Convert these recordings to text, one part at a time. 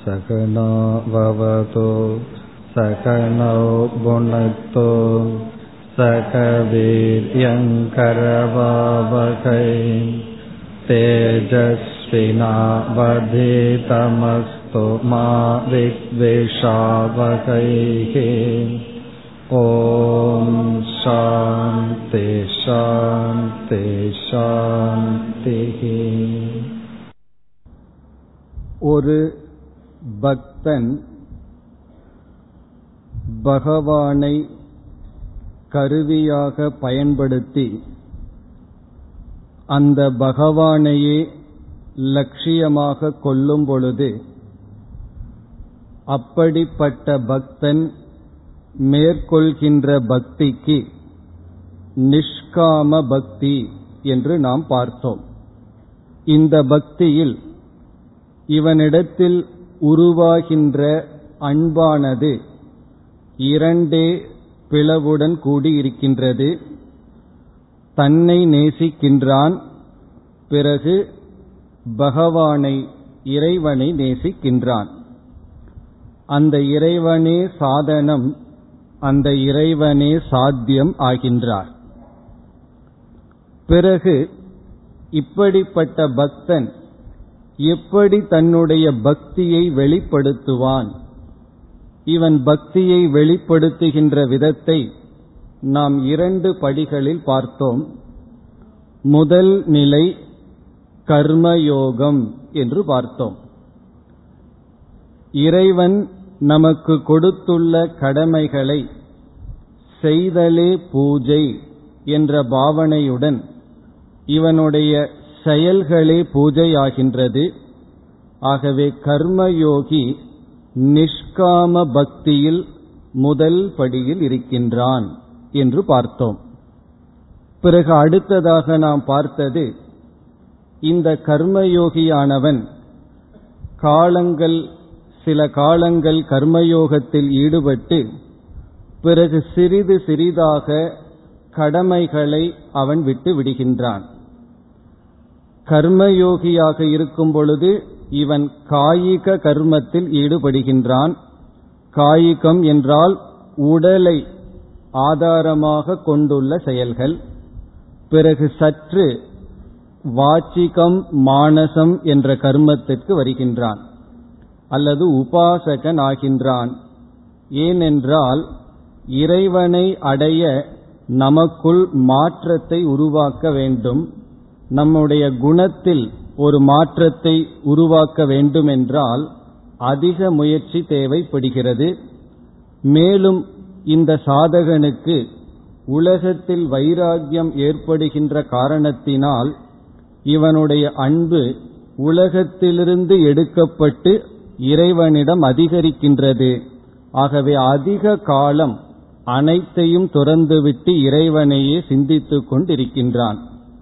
सकनो भवतु सकनौ भुनक्तु सकवीर्यङ्करवावकै तेजस्विनावधितमस्तु मा विद्वेषावकैः ॐ शान्ति शान्ति शान्तिः ஒரு பக்தன் பகவானை கருவியாக பயன்படுத்தி அந்த பகவானையே லட்சியமாக கொள்ளும் பொழுது அப்படிப்பட்ட பக்தன் மேற்கொள்கின்ற பக்திக்கு நிஷ்காம பக்தி என்று நாம் பார்த்தோம் இந்த பக்தியில் இவனிடத்தில் உருவாகின்ற அன்பானது இரண்டே பிளவுடன் கூடியிருக்கின்றது தன்னை நேசிக்கின்றான் பிறகு பகவானை இறைவனை நேசிக்கின்றான் அந்த இறைவனே சாதனம் அந்த இறைவனே சாத்தியம் ஆகின்றார் பிறகு இப்படிப்பட்ட பக்தன் எப்படி தன்னுடைய பக்தியை வெளிப்படுத்துவான் இவன் பக்தியை வெளிப்படுத்துகின்ற விதத்தை நாம் இரண்டு படிகளில் பார்த்தோம் முதல் நிலை கர்மயோகம் என்று பார்த்தோம் இறைவன் நமக்கு கொடுத்துள்ள கடமைகளை செய்தலே பூஜை என்ற பாவனையுடன் இவனுடைய செயல்களே பூஜையாகின்றது ஆகவே கர்மயோகி நிஷ்காம பக்தியில் முதல் படியில் இருக்கின்றான் என்று பார்த்தோம் பிறகு அடுத்ததாக நாம் பார்த்தது இந்த கர்மயோகியானவன் காலங்கள் சில காலங்கள் கர்மயோகத்தில் ஈடுபட்டு பிறகு சிறிது சிறிதாக கடமைகளை அவன் விட்டு விடுகின்றான் கர்மயோகியாக இருக்கும் பொழுது இவன் காயிக கர்மத்தில் ஈடுபடுகின்றான் காயிகம் என்றால் உடலை ஆதாரமாக கொண்டுள்ள செயல்கள் பிறகு சற்று வாச்சிகம் மானசம் என்ற கர்மத்திற்கு வருகின்றான் அல்லது உபாசகன் ஆகின்றான் ஏனென்றால் இறைவனை அடைய நமக்குள் மாற்றத்தை உருவாக்க வேண்டும் நம்முடைய குணத்தில் ஒரு மாற்றத்தை உருவாக்க வேண்டுமென்றால் அதிக முயற்சி தேவைப்படுகிறது மேலும் இந்த சாதகனுக்கு உலகத்தில் வைராக்கியம் ஏற்படுகின்ற காரணத்தினால் இவனுடைய அன்பு உலகத்திலிருந்து எடுக்கப்பட்டு இறைவனிடம் அதிகரிக்கின்றது ஆகவே அதிக காலம் அனைத்தையும் துறந்துவிட்டு இறைவனையே சிந்தித்துக் கொண்டிருக்கின்றான்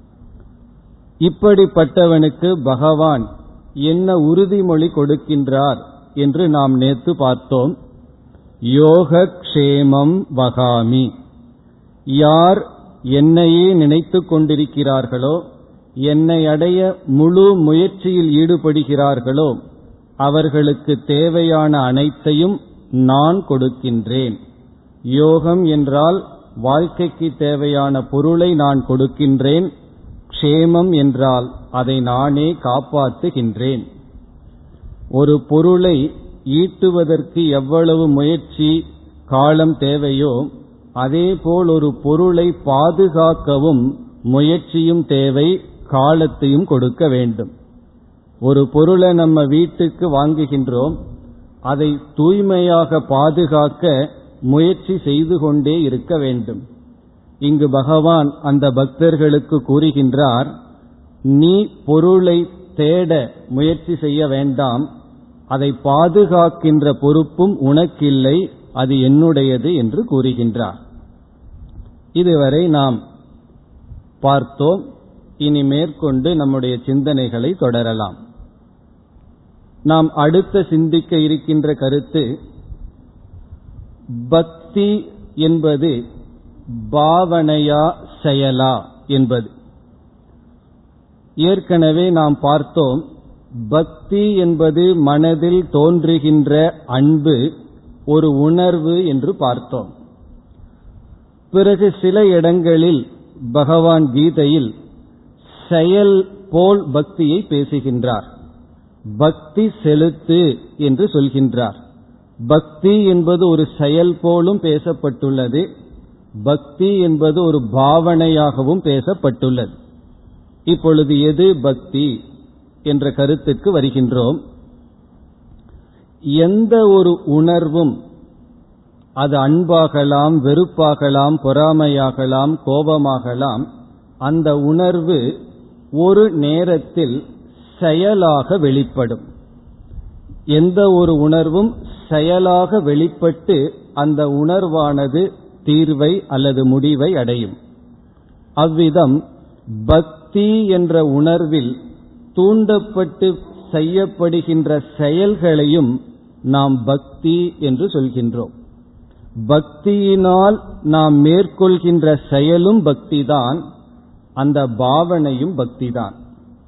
இப்படிப்பட்டவனுக்கு பகவான் என்ன உறுதிமொழி கொடுக்கின்றார் என்று நாம் நேற்று பார்த்தோம் யோக க்ஷேமம் வகாமி யார் என்னையே நினைத்து கொண்டிருக்கிறார்களோ என்னை அடைய முழு முயற்சியில் ஈடுபடுகிறார்களோ அவர்களுக்கு தேவையான அனைத்தையும் நான் கொடுக்கின்றேன் யோகம் என்றால் வாழ்க்கைக்கு தேவையான பொருளை நான் கொடுக்கின்றேன் க்ஷேமம் என்றால் அதை நானே காப்பாற்றுகின்றேன் ஒரு பொருளை ஈட்டுவதற்கு எவ்வளவு முயற்சி காலம் தேவையோ அதேபோல் ஒரு பொருளை பாதுகாக்கவும் முயற்சியும் தேவை காலத்தையும் கொடுக்க வேண்டும் ஒரு பொருளை நம்ம வீட்டுக்கு வாங்குகின்றோம் அதை தூய்மையாக பாதுகாக்க முயற்சி செய்து கொண்டே இருக்க வேண்டும் இங்கு பகவான் அந்த பக்தர்களுக்கு கூறுகின்றார் நீ பொருளை தேட முயற்சி செய்ய வேண்டாம் அதை பாதுகாக்கின்ற பொறுப்பும் உனக்கில்லை அது என்னுடையது என்று கூறுகின்றார் இதுவரை நாம் பார்த்தோம் இனி மேற்கொண்டு நம்முடைய சிந்தனைகளை தொடரலாம் நாம் அடுத்த சிந்திக்க இருக்கின்ற கருத்து பக்தி என்பது பாவனையா செயலா என்பது ஏற்கனவே நாம் பார்த்தோம் பக்தி என்பது மனதில் தோன்றுகின்ற அன்பு ஒரு உணர்வு என்று பார்த்தோம் பிறகு சில இடங்களில் பகவான் கீதையில் செயல் போல் பக்தியை பேசுகின்றார் பக்தி செலுத்து என்று சொல்கின்றார் பக்தி என்பது ஒரு செயல் போலும் பேசப்பட்டுள்ளது பக்தி என்பது ஒரு பாவனையாகவும் பேசப்பட்டுள்ளது இப்பொழுது எது பக்தி என்ற கருத்துக்கு வருகின்றோம் எந்த ஒரு உணர்வும் அது அன்பாகலாம் வெறுப்பாகலாம் பொறாமையாகலாம் கோபமாகலாம் அந்த உணர்வு ஒரு நேரத்தில் செயலாக வெளிப்படும் எந்த ஒரு உணர்வும் செயலாக வெளிப்பட்டு அந்த உணர்வானது தீர்வை அல்லது முடிவை அடையும் அவ்விதம் பக்தி என்ற உணர்வில் தூண்டப்பட்டு செய்யப்படுகின்ற செயல்களையும் நாம் பக்தி என்று சொல்கின்றோம் பக்தியினால் நாம் மேற்கொள்கின்ற செயலும் பக்திதான் அந்த பாவனையும் பக்திதான்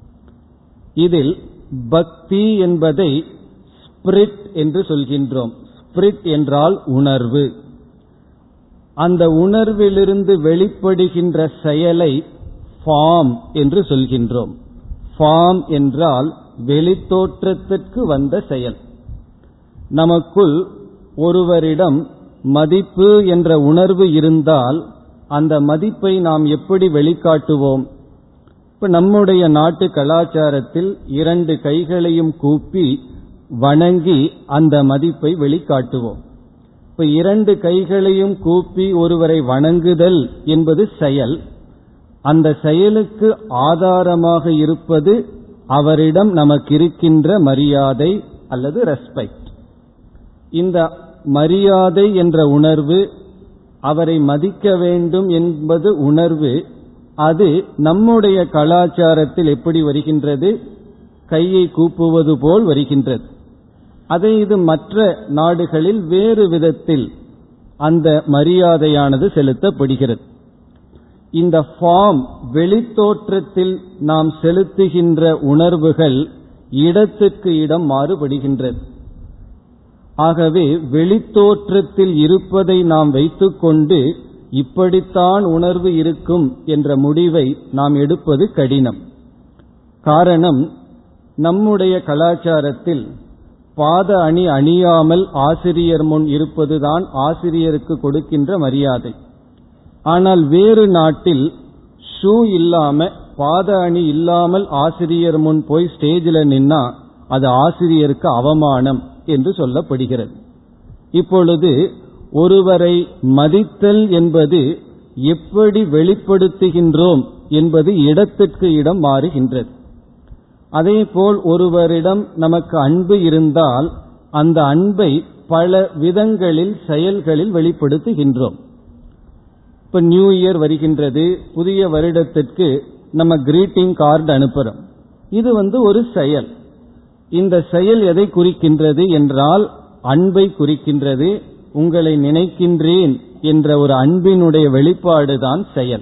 இதில் பக்தி என்பதை ஸ்பிரிட் என்று சொல்கின்றோம் ஸ்பிரிட் என்றால் உணர்வு அந்த உணர்விலிருந்து வெளிப்படுகின்ற செயலை ஃபார்ம் என்று சொல்கின்றோம் ஃபார்ம் என்றால் வெளித்தோற்றத்திற்கு வந்த செயல் நமக்குள் ஒருவரிடம் மதிப்பு என்ற உணர்வு இருந்தால் அந்த மதிப்பை நாம் எப்படி வெளிக்காட்டுவோம் இப்ப நம்முடைய நாட்டு கலாச்சாரத்தில் இரண்டு கைகளையும் கூப்பி வணங்கி அந்த மதிப்பை வெளிக்காட்டுவோம் இப்ப இரண்டு கைகளையும் கூப்பி ஒருவரை வணங்குதல் என்பது செயல் அந்த செயலுக்கு ஆதாரமாக இருப்பது அவரிடம் நமக்கு இருக்கின்ற மரியாதை அல்லது ரெஸ்பெக்ட் இந்த மரியாதை என்ற உணர்வு அவரை மதிக்க வேண்டும் என்பது உணர்வு அது நம்முடைய கலாச்சாரத்தில் எப்படி வருகின்றது கையை கூப்புவது போல் வருகின்றது அதை இது மற்ற நாடுகளில் வேறு விதத்தில் அந்த மரியாதையானது செலுத்தப்படுகிறது இந்த ஃபார்ம் வெளித்தோற்றத்தில் நாம் செலுத்துகின்ற உணர்வுகள் இடத்துக்கு இடம் மாறுபடுகின்றது ஆகவே வெளித்தோற்றத்தில் இருப்பதை நாம் வைத்துக்கொண்டு இப்படித்தான் உணர்வு இருக்கும் என்ற முடிவை நாம் எடுப்பது கடினம் காரணம் நம்முடைய கலாச்சாரத்தில் பாத அணி அணியாமல் ஆசிரியர் முன் இருப்பதுதான் ஆசிரியருக்கு கொடுக்கின்ற மரியாதை ஆனால் வேறு நாட்டில் ஷூ இல்லாம பாத அணி இல்லாமல் ஆசிரியர் முன் போய் ஸ்டேஜில் நின்னா அது ஆசிரியருக்கு அவமானம் என்று சொல்லப்படுகிறது இப்பொழுது ஒருவரை மதித்தல் என்பது எப்படி வெளிப்படுத்துகின்றோம் என்பது இடத்திற்கு இடம் மாறுகின்றது அதேபோல் ஒருவரிடம் நமக்கு அன்பு இருந்தால் அந்த அன்பை பல விதங்களில் செயல்களில் வெளிப்படுத்துகின்றோம் இப்ப நியூ இயர் வருகின்றது புதிய வருடத்திற்கு நம்ம கிரீட்டிங் கார்டு அனுப்புறோம் இது வந்து ஒரு செயல் இந்த செயல் எதை குறிக்கின்றது என்றால் அன்பை குறிக்கின்றது உங்களை நினைக்கின்றேன் என்ற ஒரு அன்பினுடைய வெளிப்பாடுதான் செயல்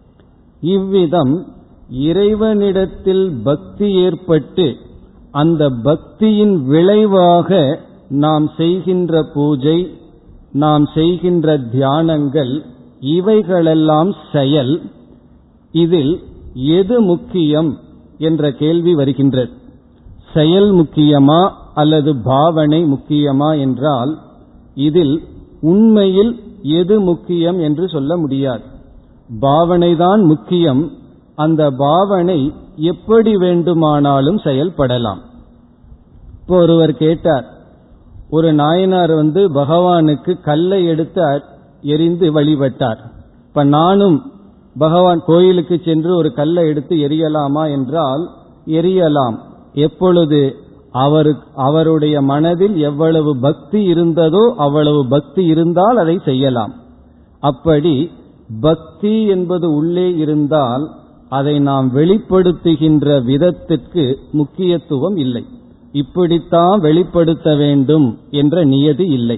இவ்விதம் இறைவனிடத்தில் பக்தி ஏற்பட்டு அந்த பக்தியின் விளைவாக நாம் செய்கின்ற பூஜை நாம் செய்கின்ற தியானங்கள் இவைகளெல்லாம் செயல் இதில் எது முக்கியம் என்ற கேள்வி வருகின்றது செயல் முக்கியமா அல்லது பாவனை முக்கியமா என்றால் இதில் உண்மையில் எது முக்கியம் என்று சொல்ல முடியாது பாவனைதான் முக்கியம் அந்த பாவனை எப்படி வேண்டுமானாலும் செயல்படலாம் இப்போ ஒருவர் கேட்டார் ஒரு நாயனார் வந்து பகவானுக்கு கல்லை எடுத்து எரிந்து வழிபட்டார் இப்ப நானும் பகவான் கோயிலுக்கு சென்று ஒரு கல்லை எடுத்து எரியலாமா என்றால் எரியலாம் எப்பொழுது அவருக்கு அவருடைய மனதில் எவ்வளவு பக்தி இருந்ததோ அவ்வளவு பக்தி இருந்தால் அதை செய்யலாம் அப்படி பக்தி என்பது உள்ளே இருந்தால் அதை நாம் வெளிப்படுத்துகின்ற விதத்திற்கு முக்கியத்துவம் இல்லை இப்படித்தான் வெளிப்படுத்த வேண்டும் என்ற நியதி இல்லை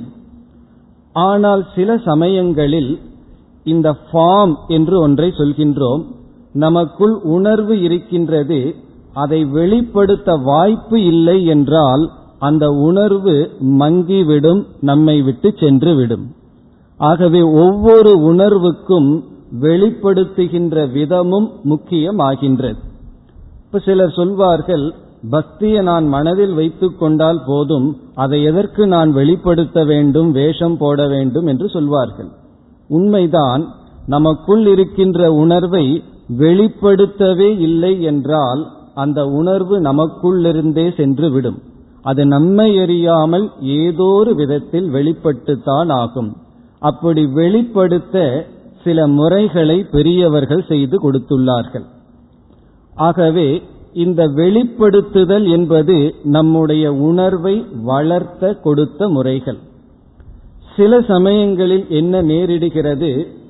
ஆனால் சில சமயங்களில் இந்த ஃபார்ம் என்று ஒன்றை சொல்கின்றோம் நமக்குள் உணர்வு இருக்கின்றது அதை வெளிப்படுத்த வாய்ப்பு இல்லை என்றால் அந்த உணர்வு மங்கிவிடும் நம்மை விட்டு சென்று விடும் ஆகவே ஒவ்வொரு உணர்வுக்கும் வெளிப்படுத்துகின்ற விதமும் முக்கியமாகின்றது இப்ப சிலர் சொல்வார்கள் பக்தியை நான் மனதில் வைத்துக் கொண்டால் போதும் அதை எதற்கு நான் வெளிப்படுத்த வேண்டும் வேஷம் போட வேண்டும் என்று சொல்வார்கள் உண்மைதான் நமக்குள் இருக்கின்ற உணர்வை வெளிப்படுத்தவே இல்லை என்றால் அந்த உணர்வு நமக்குள்ளிருந்தே சென்று விடும் அது நம்மை எறியாமல் ஏதோ ஒரு விதத்தில் வெளிப்பட்டுத்தான் ஆகும் அப்படி வெளிப்படுத்த சில முறைகளை பெரியவர்கள் செய்து கொடுத்துள்ளார்கள் ஆகவே இந்த வெளிப்படுத்துதல் என்பது நம்முடைய உணர்வை வளர்த்த கொடுத்த முறைகள் சில சமயங்களில் என்ன நேரிடுகிறது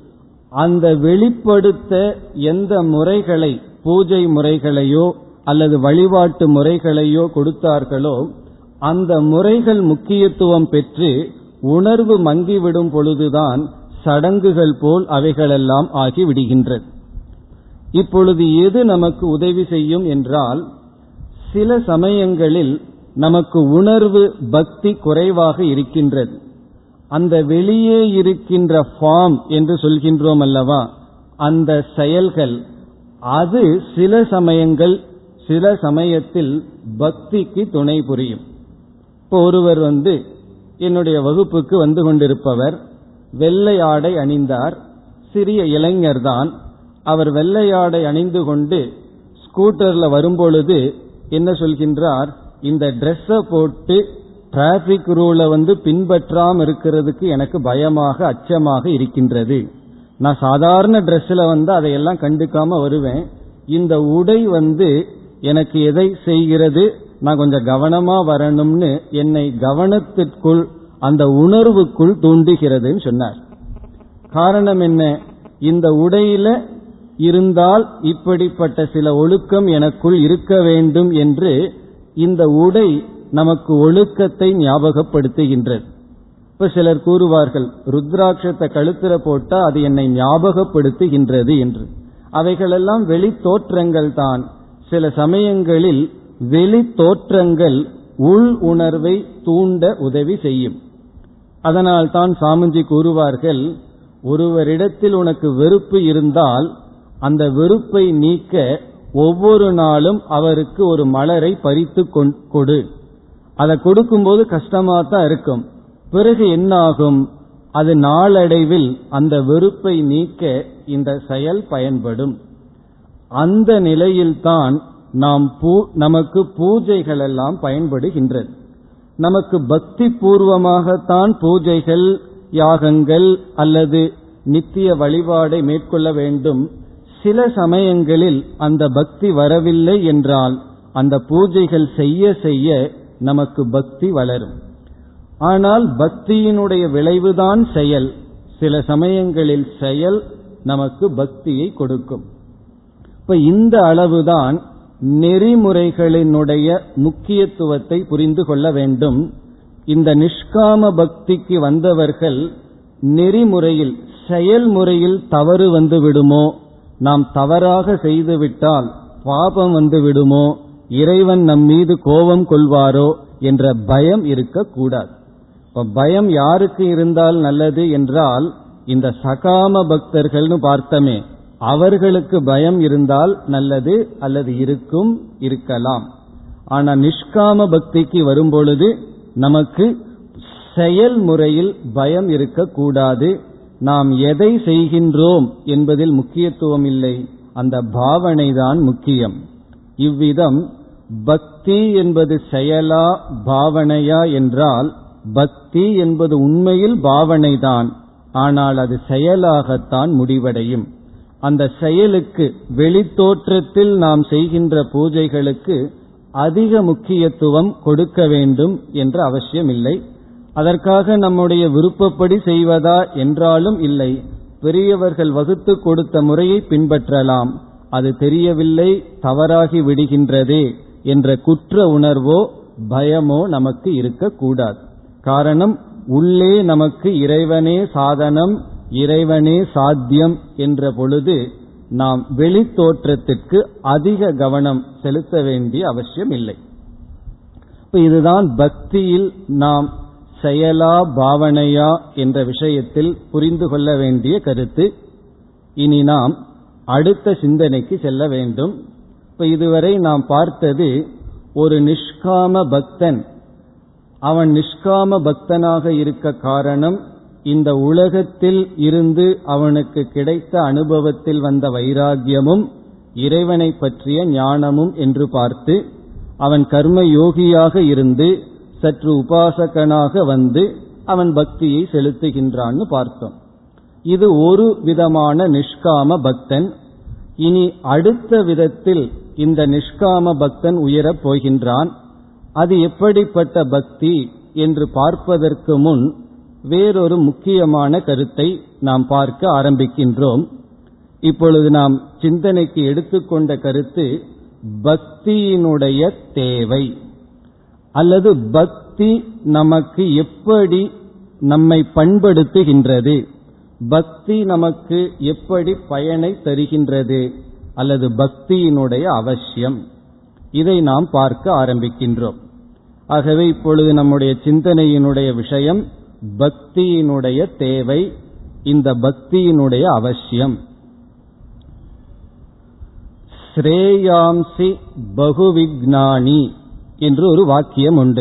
அந்த வெளிப்படுத்த எந்த முறைகளை பூஜை முறைகளையோ அல்லது வழிபாட்டு முறைகளையோ கொடுத்தார்களோ அந்த முறைகள் முக்கியத்துவம் பெற்று உணர்வு மங்கிவிடும் பொழுதுதான் சடங்குகள் போல் அவைகளெல்லாம் ஆகிவிடுகின்றது இப்பொழுது எது நமக்கு உதவி செய்யும் என்றால் சில சமயங்களில் நமக்கு உணர்வு பக்தி குறைவாக இருக்கின்றது அந்த வெளியே இருக்கின்ற ஃபார்ம் என்று சொல்கின்றோம் அல்லவா அந்த செயல்கள் அது சில சமயங்கள் சில சமயத்தில் பக்திக்கு துணை புரியும் இப்போ ஒருவர் வந்து என்னுடைய வகுப்புக்கு வந்து கொண்டிருப்பவர் வெள்ளை ஆடை அணிந்தார் சிறிய இளைஞர்தான் அவர் வெள்ளை ஆடை அணிந்து கொண்டு ஸ்கூட்டர்ல வரும்பொழுது என்ன சொல்கின்றார் இந்த ட்ரெஸ்ஸ போட்டு டிராபிக் ரூலை வந்து பின்பற்றாம இருக்கிறதுக்கு எனக்கு பயமாக அச்சமாக இருக்கின்றது நான் சாதாரண ட்ரெஸ்ல வந்து அதையெல்லாம் கண்டுக்காம வருவேன் இந்த உடை வந்து எனக்கு எதை செய்கிறது நான் கொஞ்சம் கவனமா வரணும்னு என்னை கவனத்திற்குள் அந்த உணர்வுக்குள் தூண்டுகிறதுன்னு சொன்னார் காரணம் என்ன இந்த உடையில இருந்தால் இப்படிப்பட்ட சில ஒழுக்கம் எனக்குள் இருக்க வேண்டும் என்று இந்த உடை நமக்கு ஒழுக்கத்தை ஞாபகப்படுத்துகின்றது இப்ப சிலர் கூறுவார்கள் ருத்ராட்சத்தை கழுத்துல போட்டா அது என்னை ஞாபகப்படுத்துகின்றது என்று அவைகளெல்லாம் வெளி தோற்றங்கள் தான் சில சமயங்களில் வெளி தோற்றங்கள் உள் உணர்வை தூண்ட உதவி செய்யும் அதனால் தான் சாமிஜி கூறுவார்கள் ஒருவரிடத்தில் உனக்கு வெறுப்பு இருந்தால் அந்த வெறுப்பை நீக்க ஒவ்வொரு நாளும் அவருக்கு ஒரு மலரை பறித்து கொடு அதை கொடுக்கும்போது கஷ்டமா தான் இருக்கும் பிறகு என்ன ஆகும் அது நாளடைவில் அந்த வெறுப்பை நீக்க இந்த செயல் பயன்படும் அந்த நிலையில்தான் நாம் பூ நமக்கு பூஜைகள் எல்லாம் பயன்படுகின்றது நமக்கு பக்தி பூர்வமாகத்தான் பூஜைகள் யாகங்கள் அல்லது நித்திய வழிபாடை மேற்கொள்ள வேண்டும் சில சமயங்களில் அந்த பக்தி வரவில்லை என்றால் அந்த பூஜைகள் செய்ய செய்ய நமக்கு பக்தி வளரும் ஆனால் பக்தியினுடைய விளைவுதான் செயல் சில சமயங்களில் செயல் நமக்கு பக்தியை கொடுக்கும் இப்ப இந்த அளவுதான் நெறிமுறைகளினுடைய முக்கியத்துவத்தை புரிந்து கொள்ள வேண்டும் இந்த நிஷ்காம பக்திக்கு வந்தவர்கள் நெறிமுறையில் செயல்முறையில் தவறு வந்து விடுமோ நாம் தவறாக செய்துவிட்டால் பாபம் வந்து விடுமோ இறைவன் நம் மீது கோபம் கொள்வாரோ என்ற பயம் இருக்கக்கூடாது இப்ப பயம் யாருக்கு இருந்தால் நல்லது என்றால் இந்த சகாம பக்தர்கள்னு பார்த்தமே அவர்களுக்கு பயம் இருந்தால் நல்லது அல்லது இருக்கும் இருக்கலாம் ஆனா நிஷ்காம பக்திக்கு வரும்பொழுது நமக்கு செயல்முறையில் பயம் இருக்கக்கூடாது நாம் எதை செய்கின்றோம் என்பதில் முக்கியத்துவம் இல்லை அந்த பாவனை தான் முக்கியம் இவ்விதம் பக்தி என்பது செயலா பாவனையா என்றால் பக்தி என்பது உண்மையில் பாவனைதான் ஆனால் அது செயலாகத்தான் முடிவடையும் அந்த செயலுக்கு வெளித்தோற்றத்தில் நாம் செய்கின்ற பூஜைகளுக்கு அதிக முக்கியத்துவம் கொடுக்க வேண்டும் என்ற அவசியம் இல்லை அதற்காக நம்முடைய விருப்பப்படி செய்வதா என்றாலும் இல்லை பெரியவர்கள் வகுத்து கொடுத்த முறையை பின்பற்றலாம் அது தெரியவில்லை தவறாகி விடுகின்றதே என்ற குற்ற உணர்வோ பயமோ நமக்கு இருக்கக்கூடாது காரணம் உள்ளே நமக்கு இறைவனே சாதனம் இறைவனே சாத்தியம் என்ற பொழுது நாம் வெளி தோற்றத்திற்கு அதிக கவனம் செலுத்த வேண்டிய அவசியம் இல்லை இப்ப இதுதான் பக்தியில் நாம் செயலா பாவனையா என்ற விஷயத்தில் புரிந்து கொள்ள வேண்டிய கருத்து இனி நாம் அடுத்த சிந்தனைக்கு செல்ல வேண்டும் இப்ப இதுவரை நாம் பார்த்தது ஒரு நிஷ்காம பக்தன் அவன் நிஷ்காம பக்தனாக இருக்க காரணம் இந்த உலகத்தில் இருந்து அவனுக்கு கிடைத்த அனுபவத்தில் வந்த வைராகியமும் இறைவனை பற்றிய ஞானமும் என்று பார்த்து அவன் கர்ம யோகியாக இருந்து சற்று உபாசகனாக வந்து அவன் பக்தியை செலுத்துகின்றான்னு பார்த்தோம் இது ஒரு விதமான நிஷ்காம பக்தன் இனி அடுத்த விதத்தில் இந்த நிஷ்காம பக்தன் உயரப் போகின்றான் அது எப்படிப்பட்ட பக்தி என்று பார்ப்பதற்கு முன் வேறொரு முக்கியமான கருத்தை நாம் பார்க்க ஆரம்பிக்கின்றோம் இப்பொழுது நாம் சிந்தனைக்கு எடுத்துக்கொண்ட கருத்து பக்தியினுடைய தேவை அல்லது பக்தி நமக்கு எப்படி நம்மை பண்படுத்துகின்றது பக்தி நமக்கு எப்படி பயனை தருகின்றது அல்லது பக்தியினுடைய அவசியம் இதை நாம் பார்க்க ஆரம்பிக்கின்றோம் ஆகவே இப்பொழுது நம்முடைய சிந்தனையினுடைய விஷயம் பக்தியினுடைய தேவை இந்த பக்தியினுடைய அவசியம் ஸ்ரேயாம்சி பகுவிக்னானி என்று ஒரு வாக்கியம் உண்டு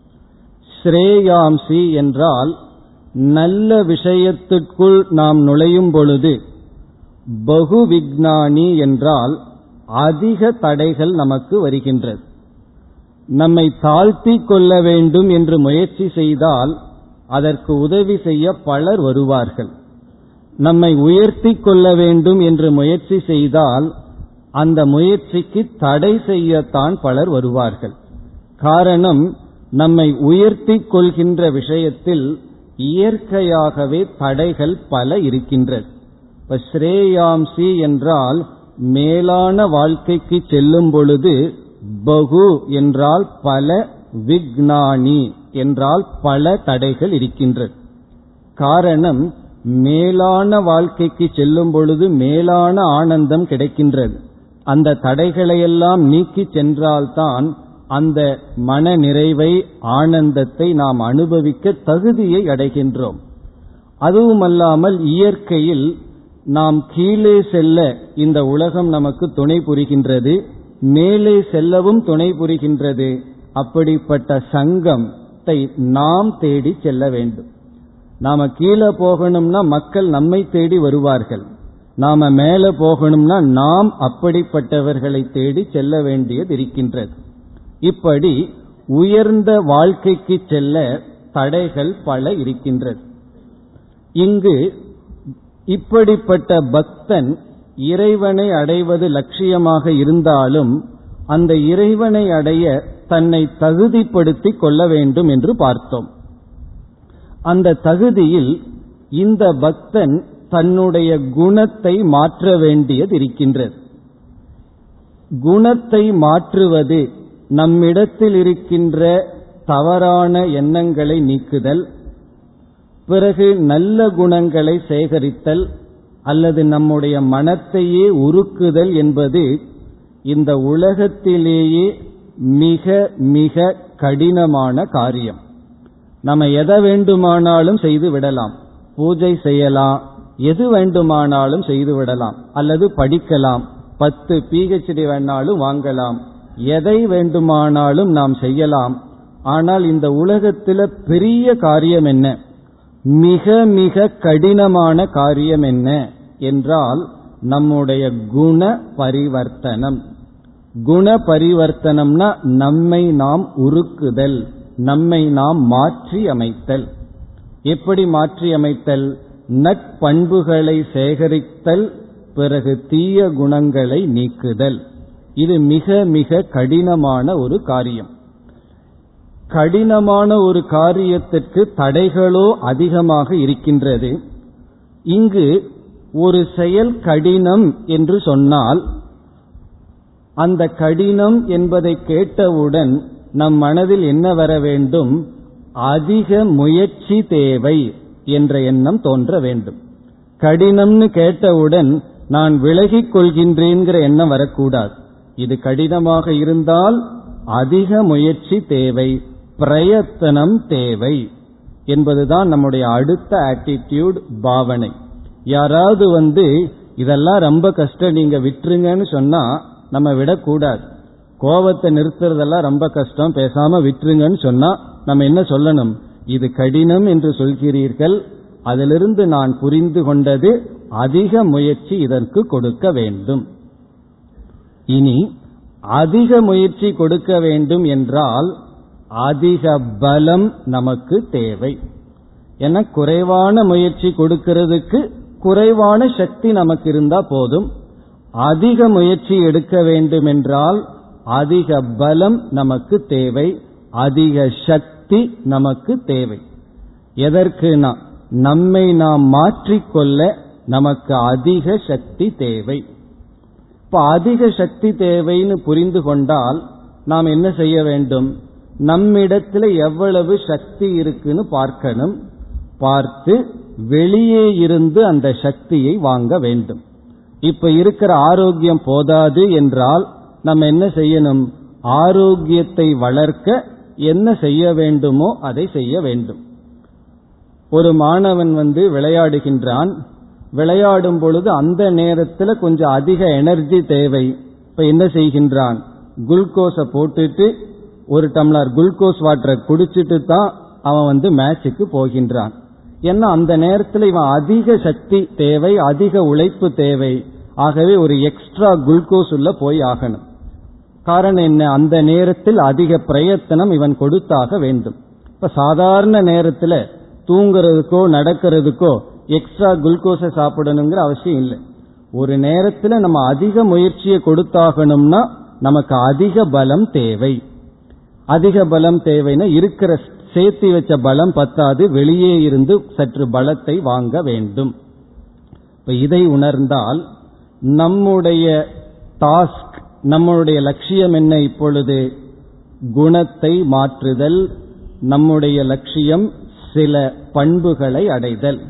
ஸ்ரேயாம்சி என்றால் நல்ல விஷயத்திற்குள் நாம் நுழையும் பொழுது பகு விக்னானி என்றால் அதிக தடைகள் நமக்கு வருகின்றது நம்மை தாழ்த்தி கொள்ள வேண்டும் என்று முயற்சி செய்தால் அதற்கு உதவி செய்ய பலர் வருவார்கள் நம்மை உயர்த்தி கொள்ள வேண்டும் என்று முயற்சி செய்தால் அந்த முயற்சிக்கு தடை செய்யத்தான் பலர் வருவார்கள் காரணம் நம்மை உயர்த்தி கொள்கின்ற விஷயத்தில் இயற்கையாகவே தடைகள் பல இருக்கின்றது இப்ப ஸ்ரேயாம்சி என்றால் மேலான வாழ்க்கைக்கு செல்லும் பொழுது பகு என்றால் பல விக்னானி என்றால் பல தடைகள் இருக்கின்றது காரணம் மேலான வாழ்க்கைக்கு செல்லும் பொழுது மேலான ஆனந்தம் கிடைக்கின்றது அந்த தடைகளையெல்லாம் நீக்கி சென்றால்தான் அந்த மன நிறைவை ஆனந்தத்தை நாம் அனுபவிக்க தகுதியை அடைகின்றோம் அதுவுமல்லாமல் இயற்கையில் நாம் கீழே செல்ல இந்த உலகம் நமக்கு துணை புரிகின்றது மேலே செல்லவும் துணை புரிகின்றது அப்படிப்பட்ட சங்கத்தை நாம் தேடி செல்ல வேண்டும் நாம கீழே போகணும்னா மக்கள் நம்மை தேடி வருவார்கள் நாம மேல போகணும்னா நாம் அப்படிப்பட்டவர்களை தேடி செல்ல வேண்டியது இருக்கின்றது இப்படி உயர்ந்த வாழ்க்கைக்கு செல்ல தடைகள் பல இருக்கின்றது இங்கு இப்படிப்பட்ட பக்தன் இறைவனை அடைவது லட்சியமாக இருந்தாலும் அந்த இறைவனை அடைய தன்னை தகுதிப்படுத்திக் கொள்ள வேண்டும் என்று பார்த்தோம் அந்த தகுதியில் இந்த பக்தன் தன்னுடைய குணத்தை மாற்ற வேண்டியது இருக்கின்றது குணத்தை மாற்றுவது நம்மிடத்தில் இருக்கின்ற தவறான எண்ணங்களை நீக்குதல் பிறகு நல்ல குணங்களை சேகரித்தல் அல்லது நம்முடைய மனத்தையே உருக்குதல் என்பது இந்த உலகத்திலேயே மிக மிக கடினமான காரியம் நம்ம எதை வேண்டுமானாலும் செய்து விடலாம் பூஜை செய்யலாம் எது வேண்டுமானாலும் செய்து விடலாம் அல்லது படிக்கலாம் பத்து பிஹெச்டி வேணாலும் வாங்கலாம் எதை வேண்டுமானாலும் நாம் செய்யலாம் ஆனால் இந்த உலகத்தில் பெரிய காரியம் என்ன மிக மிக கடினமான காரியம் என்ன என்றால் நம்முடைய குண பரிவர்த்தனம் குண பரிவர்த்தனம்னா நம்மை நாம் உருக்குதல் நம்மை நாம் மாற்றி அமைத்தல் எப்படி மாற்றி அமைத்தல் நட்பண்புகளை சேகரித்தல் பிறகு தீய குணங்களை நீக்குதல் இது மிக மிக கடினமான ஒரு காரியம் கடினமான ஒரு காரியத்திற்கு தடைகளோ அதிகமாக இருக்கின்றது இங்கு ஒரு செயல் கடினம் என்று சொன்னால் அந்த கடினம் என்பதை கேட்டவுடன் நம் மனதில் என்ன வர வேண்டும் அதிக முயற்சி தேவை என்ற எண்ணம் தோன்ற வேண்டும் கடினம்னு கேட்டவுடன் நான் விலகிக் கொள்கின்றேங்கிற எண்ணம் வரக்கூடாது இது கடினமாக இருந்தால் அதிக முயற்சி தேவை பிரயத்தனம் தேவை என்பதுதான் நம்முடைய அடுத்த ஆட்டிடியூட் பாவனை யாராவது வந்து இதெல்லாம் ரொம்ப கஷ்டம் நீங்க விட்டுருங்கன்னு சொன்னா நம்ம விடக்கூடாது கோபத்தை நிறுத்துறதெல்லாம் ரொம்ப கஷ்டம் பேசாம விட்டுருங்கன்னு சொன்னா நம்ம என்ன சொல்லணும் இது கடினம் என்று சொல்கிறீர்கள் அதிலிருந்து நான் புரிந்து கொண்டது அதிக முயற்சி இதற்கு கொடுக்க வேண்டும் இனி அதிக முயற்சி கொடுக்க வேண்டும் என்றால் அதிக பலம் நமக்கு தேவை என குறைவான முயற்சி கொடுக்கிறதுக்கு குறைவான சக்தி நமக்கு இருந்தா போதும் அதிக முயற்சி எடுக்க வேண்டும் என்றால் அதிக பலம் நமக்கு தேவை அதிக சக்தி நமக்கு தேவை எதற்குனா நம்மை நாம் மாற்றிக்கொள்ள நமக்கு அதிக சக்தி தேவை இப்ப அதிக சக்தி தேவைன்னு புரிந்து கொண்டால் நாம் என்ன செய்ய வேண்டும் நம்மிடத்துல எவ்வளவு சக்தி இருக்குன்னு பார்க்கணும் பார்த்து வெளியே இருந்து அந்த சக்தியை வாங்க வேண்டும் இப்ப இருக்கிற ஆரோக்கியம் போதாது என்றால் நம்ம என்ன செய்யணும் ஆரோக்கியத்தை வளர்க்க என்ன செய்ய வேண்டுமோ அதை செய்ய வேண்டும் ஒரு மாணவன் வந்து விளையாடுகின்றான் விளையாடும் பொழுது அந்த நேரத்தில் கொஞ்சம் அதிக எனர்ஜி தேவை இப்ப என்ன செய்கின்றான் குளுக்கோஸை போட்டுட்டு ஒரு டம்ளர் குளுக்கோஸ் வாட்டரை குடிச்சிட்டு தான் அவன் வந்து மேட்சுக்கு போகின்றான் ஏன்னா அந்த நேரத்தில் இவன் அதிக சக்தி தேவை அதிக உழைப்பு தேவை ஆகவே ஒரு எக்ஸ்ட்ரா குளுக்கோஸ் உள்ள போய் ஆகணும் காரணம் என்ன அந்த நேரத்தில் அதிக பிரயத்தனம் இவன் கொடுத்தாக வேண்டும் இப்ப சாதாரண நேரத்தில் தூங்குறதுக்கோ நடக்கிறதுக்கோ எக்ஸ்ட்ரா குளுக்கோஸை சாப்பிடணுங்கிற அவசியம் இல்லை ஒரு நேரத்தில் நம்ம அதிக முயற்சியை கொடுத்தாகணும்னா நமக்கு அதிக பலம் தேவை அதிக பலம் தேவைன்னா இருக்கிற சேர்த்தி வச்ச பலம் பத்தாது வெளியே இருந்து சற்று பலத்தை வாங்க வேண்டும் இப்ப இதை உணர்ந்தால் நம்முடைய டாஸ்க் நம்முடைய லட்சியம் என்ன இப்பொழுது குணத்தை மாற்றுதல் நம்முடைய லட்சியம் சில பண்புகளை அடைதல்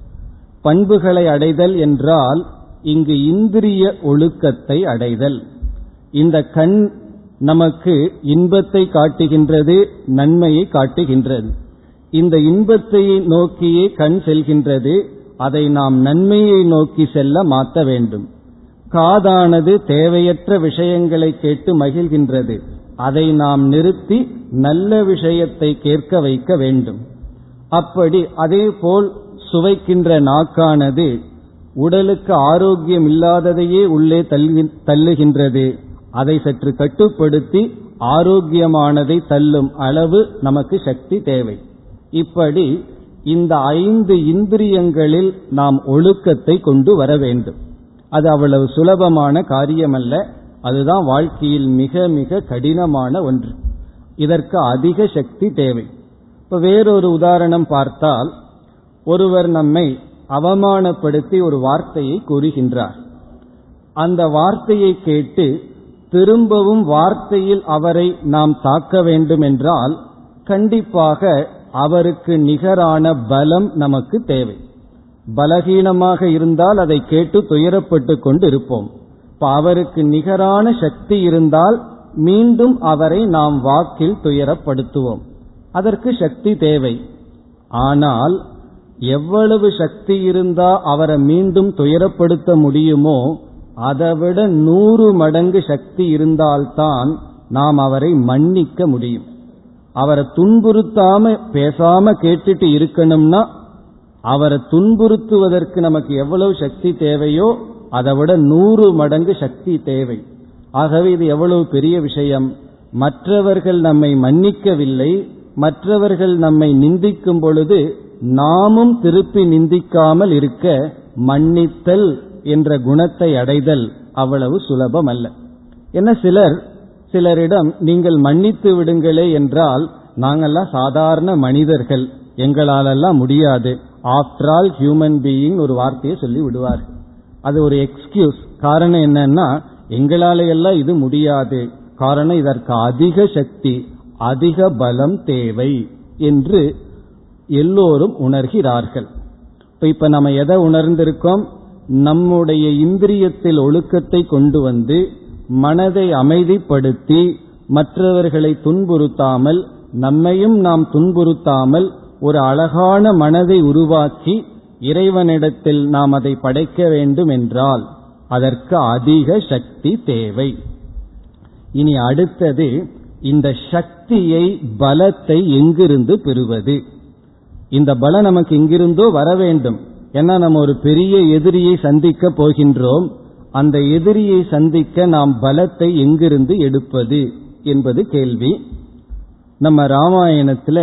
பண்புகளை அடைதல் என்றால் இங்கு இந்திரிய ஒழுக்கத்தை அடைதல் இந்த கண் நமக்கு இன்பத்தை காட்டுகின்றது நன்மையை காட்டுகின்றது இந்த இன்பத்தை நோக்கியே கண் செல்கின்றது அதை நாம் நன்மையை நோக்கி செல்ல மாற்ற வேண்டும் காதானது தேவையற்ற விஷயங்களை கேட்டு மகிழ்கின்றது அதை நாம் நிறுத்தி நல்ல விஷயத்தை கேட்க வைக்க வேண்டும் அப்படி அதே போல் சுவைக்கின்ற நாக்கானது உடலுக்கு ஆரோக்கியம் இல்லாததையே உள்ளே தள்ளுகின்றது அதை சற்று கட்டுப்படுத்தி ஆரோக்கியமானதை தள்ளும் அளவு நமக்கு சக்தி தேவை இப்படி இந்த ஐந்து இந்திரியங்களில் நாம் ஒழுக்கத்தை கொண்டு வர வேண்டும் அது அவ்வளவு சுலபமான காரியமல்ல அதுதான் வாழ்க்கையில் மிக மிக கடினமான ஒன்று இதற்கு அதிக சக்தி தேவை இப்ப வேறொரு உதாரணம் பார்த்தால் ஒருவர் நம்மை அவமானப்படுத்தி ஒரு வார்த்தையை கூறுகின்றார் அந்த வார்த்தையை கேட்டு திரும்பவும் வார்த்தையில் அவரை நாம் தாக்க வேண்டும் என்றால் கண்டிப்பாக அவருக்கு நிகரான பலம் நமக்கு தேவை பலகீனமாக இருந்தால் அதை கேட்டு துயரப்பட்டு கொண்டு இருப்போம் இப்ப அவருக்கு நிகரான சக்தி இருந்தால் மீண்டும் அவரை நாம் வாக்கில் துயரப்படுத்துவோம் அதற்கு சக்தி தேவை ஆனால் எவ்வளவு சக்தி இருந்தா அவரை மீண்டும் துயரப்படுத்த முடியுமோ அதைவிட நூறு மடங்கு சக்தி இருந்தால்தான் நாம் அவரை மன்னிக்க முடியும் அவரை துன்புறுத்தாம பேசாம கேட்டுட்டு இருக்கணும்னா அவரை துன்புறுத்துவதற்கு நமக்கு எவ்வளவு சக்தி தேவையோ அதை விட நூறு மடங்கு சக்தி தேவை ஆகவே இது எவ்வளவு பெரிய விஷயம் மற்றவர்கள் நம்மை மன்னிக்கவில்லை மற்றவர்கள் நம்மை நிந்திக்கும் பொழுது நாமும் திருப்பி நிந்திக்காமல் இருக்க மன்னித்தல் என்ற குணத்தை அடைதல் அவ்வளவு சுலபம் அல்ல என்ன சிலர் சிலரிடம் நீங்கள் மன்னித்து விடுங்களே என்றால் நாங்கெல்லாம் சாதாரண மனிதர்கள் எங்களாலெல்லாம் முடியாது ஆஃப்டர் ஆல் ஹியூமன் பீயிங் ஒரு வார்த்தையை சொல்லி விடுவார் அது ஒரு எக்ஸ்கியூஸ் காரணம் என்னன்னா எங்களால எல்லாம் இது முடியாது காரணம் இதற்கு அதிக சக்தி அதிக பலம் தேவை என்று எல்லோரும் உணர்கிறார்கள் இப்ப இப்ப நம்ம எதை உணர்ந்திருக்கோம் நம்முடைய இந்திரியத்தில் ஒழுக்கத்தை கொண்டு வந்து மனதை அமைதிப்படுத்தி மற்றவர்களை துன்புறுத்தாமல் நம்மையும் நாம் துன்புறுத்தாமல் ஒரு அழகான மனதை உருவாக்கி இறைவனிடத்தில் நாம் அதை படைக்க வேண்டும் என்றால் அதற்கு அதிக சக்தி தேவை இனி அடுத்தது இந்த சக்தியை பலத்தை எங்கிருந்து பெறுவது இந்த பலம் நமக்கு எங்கிருந்தோ வர வேண்டும் ஏன்னா நம்ம ஒரு பெரிய எதிரியை சந்திக்க போகின்றோம் அந்த எதிரியை சந்திக்க நாம் பலத்தை எங்கிருந்து எடுப்பது என்பது கேள்வி நம்ம ராமாயணத்துல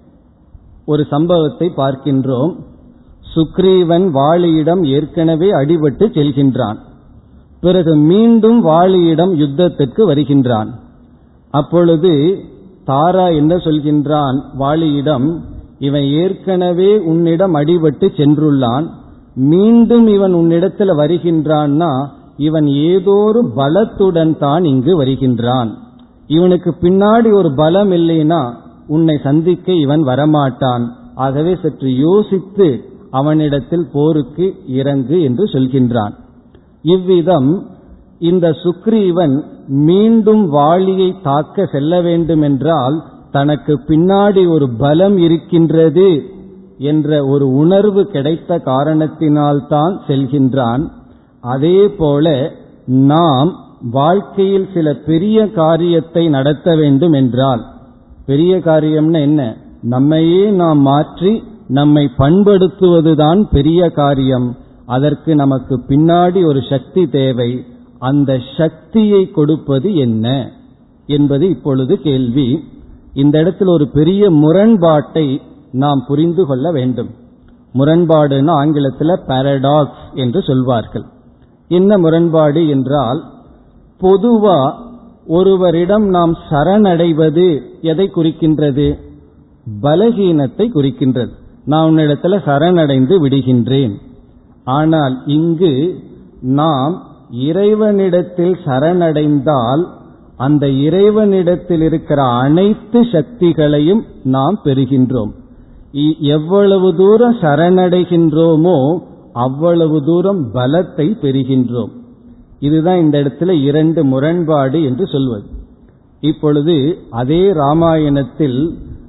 ஒரு சம்பவத்தை பார்க்கின்றோம் சுக்ரீவன் வாளியிடம் ஏற்கனவே அடிபட்டு செல்கின்றான் பிறகு மீண்டும் வாளியிடம் யுத்தத்திற்கு வருகின்றான் அப்பொழுது தாரா என்ன சொல்கின்றான் வாளியிடம் இவன் ஏற்கனவே உன்னிடம் அடிபட்டு சென்றுள்ளான் மீண்டும் இவன் உன்னிடத்தில் வருகின்றான்னா இவன் ஏதோரு பலத்துடன் தான் இங்கு வருகின்றான் இவனுக்கு பின்னாடி ஒரு பலம் இல்லைனா உன்னை சந்திக்க இவன் வரமாட்டான் ஆகவே சற்று யோசித்து அவனிடத்தில் போருக்கு இறங்கு என்று சொல்கின்றான் இவ்விதம் இந்த சுக்ரீவன் மீண்டும் வாளியை தாக்க செல்ல வேண்டுமென்றால் தனக்கு பின்னாடி ஒரு பலம் இருக்கின்றது என்ற ஒரு உணர்வு கிடைத்த காரணத்தினால்தான் செல்கின்றான் அதே போல நாம் வாழ்க்கையில் சில பெரிய காரியத்தை நடத்த வேண்டும் என்றால் பெரிய காரியம்னா என்ன நம்மையே நாம் மாற்றி நம்மை பண்படுத்துவதுதான் பெரிய காரியம் அதற்கு நமக்கு பின்னாடி ஒரு சக்தி தேவை அந்த சக்தியை கொடுப்பது என்ன என்பது இப்பொழுது கேள்வி இந்த இடத்தில் ஒரு பெரிய முரண்பாட்டை நாம் புரிந்து கொள்ள வேண்டும் முரண்பாடுன்னு ஆங்கிலத்தில் பாரடாக்ஸ் என்று சொல்வார்கள் என்ன முரண்பாடு என்றால் பொதுவா ஒருவரிடம் நாம் சரணடைவது எதை குறிக்கின்றது பலகீனத்தை குறிக்கின்றது நான் உன்னிடத்துல சரணடைந்து விடுகின்றேன் ஆனால் இங்கு நாம் இறைவனிடத்தில் சரணடைந்தால் அந்த இறைவனிடத்தில் இருக்கிற அனைத்து சக்திகளையும் நாம் பெறுகின்றோம் எவ்வளவு தூரம் சரணடைகின்றோமோ அவ்வளவு தூரம் பலத்தை பெறுகின்றோம் இதுதான் இந்த இடத்துல இரண்டு முரண்பாடு என்று சொல்வது இப்பொழுது அதே ராமாயணத்தில்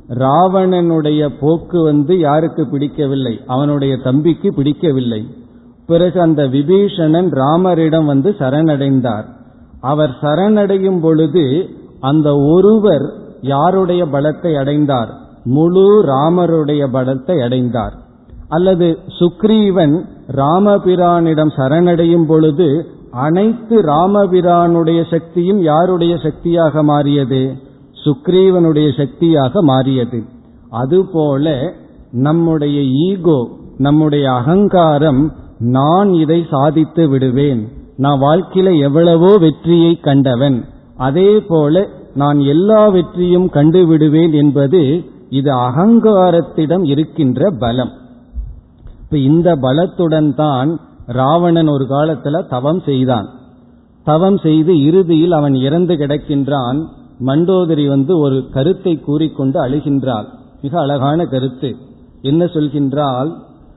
ராவணனுடைய போக்கு வந்து யாருக்கு பிடிக்கவில்லை அவனுடைய தம்பிக்கு பிடிக்கவில்லை பிறகு அந்த விபீஷணன் ராமரிடம் வந்து சரணடைந்தார் அவர் சரணடையும் பொழுது அந்த ஒருவர் யாருடைய பலத்தை அடைந்தார் முழு ராமருடைய பலத்தை அடைந்தார் அல்லது சுக்ரீவன் ராமபிரானிடம் சரணடையும் பொழுது அனைத்து ராமபிரானுடைய சக்தியும் யாருடைய சக்தியாக மாறியது சுக்ரீவனுடைய சக்தியாக மாறியது அதுபோல நம்முடைய ஈகோ நம்முடைய அகங்காரம் நான் இதை சாதித்து விடுவேன் நான் வாழ்க்கையில எவ்வளவோ வெற்றியை கண்டவன் அதே போல நான் எல்லா வெற்றியும் கண்டு விடுவேன் என்பது இது அகங்காரத்திடம் இருக்கின்ற பலம் இப்ப இந்த பலத்துடன் தான் ராவணன் ஒரு காலத்துல தவம் செய்தான் தவம் செய்து இறுதியில் அவன் இறந்து கிடக்கின்றான் மண்டோதரி வந்து ஒரு கருத்தை கூறிக்கொண்டு அழுகின்றாள் மிக அழகான கருத்து என்ன சொல்கின்றால்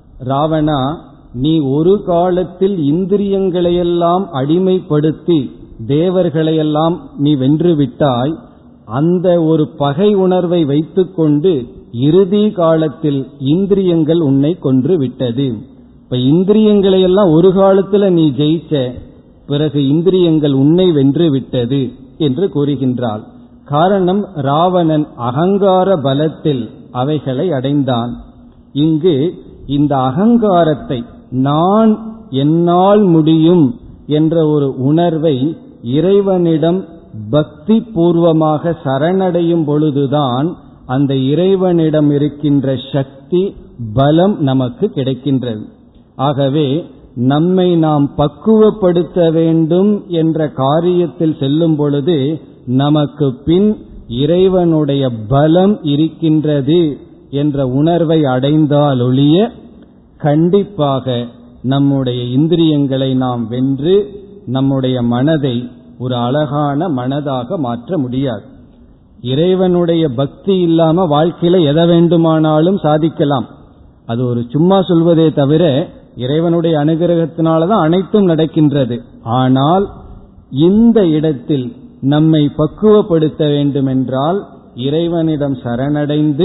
ராவணா நீ ஒரு காலத்தில் இந்திரியங்களையெல்லாம் அடிமைப்படுத்தி தேவர்களையெல்லாம் நீ வென்று விட்டாய் அந்த ஒரு பகை உணர்வை வைத்துக்கொண்டு இறுதி காலத்தில் இந்திரியங்கள் உன்னை கொன்று விட்டது இப்ப இந்திரியங்களை எல்லாம் ஒரு காலத்துல நீ ஜெயிச்ச பிறகு இந்திரியங்கள் உன்னை வென்று விட்டது என்று கூறுகின்றாள் காரணம் ராவணன் அகங்கார பலத்தில் அவைகளை அடைந்தான் இங்கு இந்த அகங்காரத்தை நான் என்னால் முடியும் என்ற ஒரு உணர்வை இறைவனிடம் பக்தி பூர்வமாக சரணடையும் பொழுதுதான் அந்த இறைவனிடம் இருக்கின்ற சக்தி பலம் நமக்கு கிடைக்கின்றது ஆகவே நம்மை நாம் பக்குவப்படுத்த வேண்டும் என்ற காரியத்தில் செல்லும் பொழுது நமக்கு பின் இறைவனுடைய பலம் இருக்கின்றது என்ற உணர்வை அடைந்தாலொழிய கண்டிப்பாக நம்முடைய இந்திரியங்களை நாம் வென்று நம்முடைய மனதை ஒரு அழகான மனதாக மாற்ற முடியாது இறைவனுடைய பக்தி இல்லாம வாழ்க்கையில எதை வேண்டுமானாலும் சாதிக்கலாம் அது ஒரு சும்மா சொல்வதே தவிர இறைவனுடைய அனுகிரகத்தினாலதான் அனைத்தும் நடக்கின்றது ஆனால் இந்த இடத்தில் நம்மை பக்குவப்படுத்த வேண்டுமென்றால் இறைவனிடம் சரணடைந்து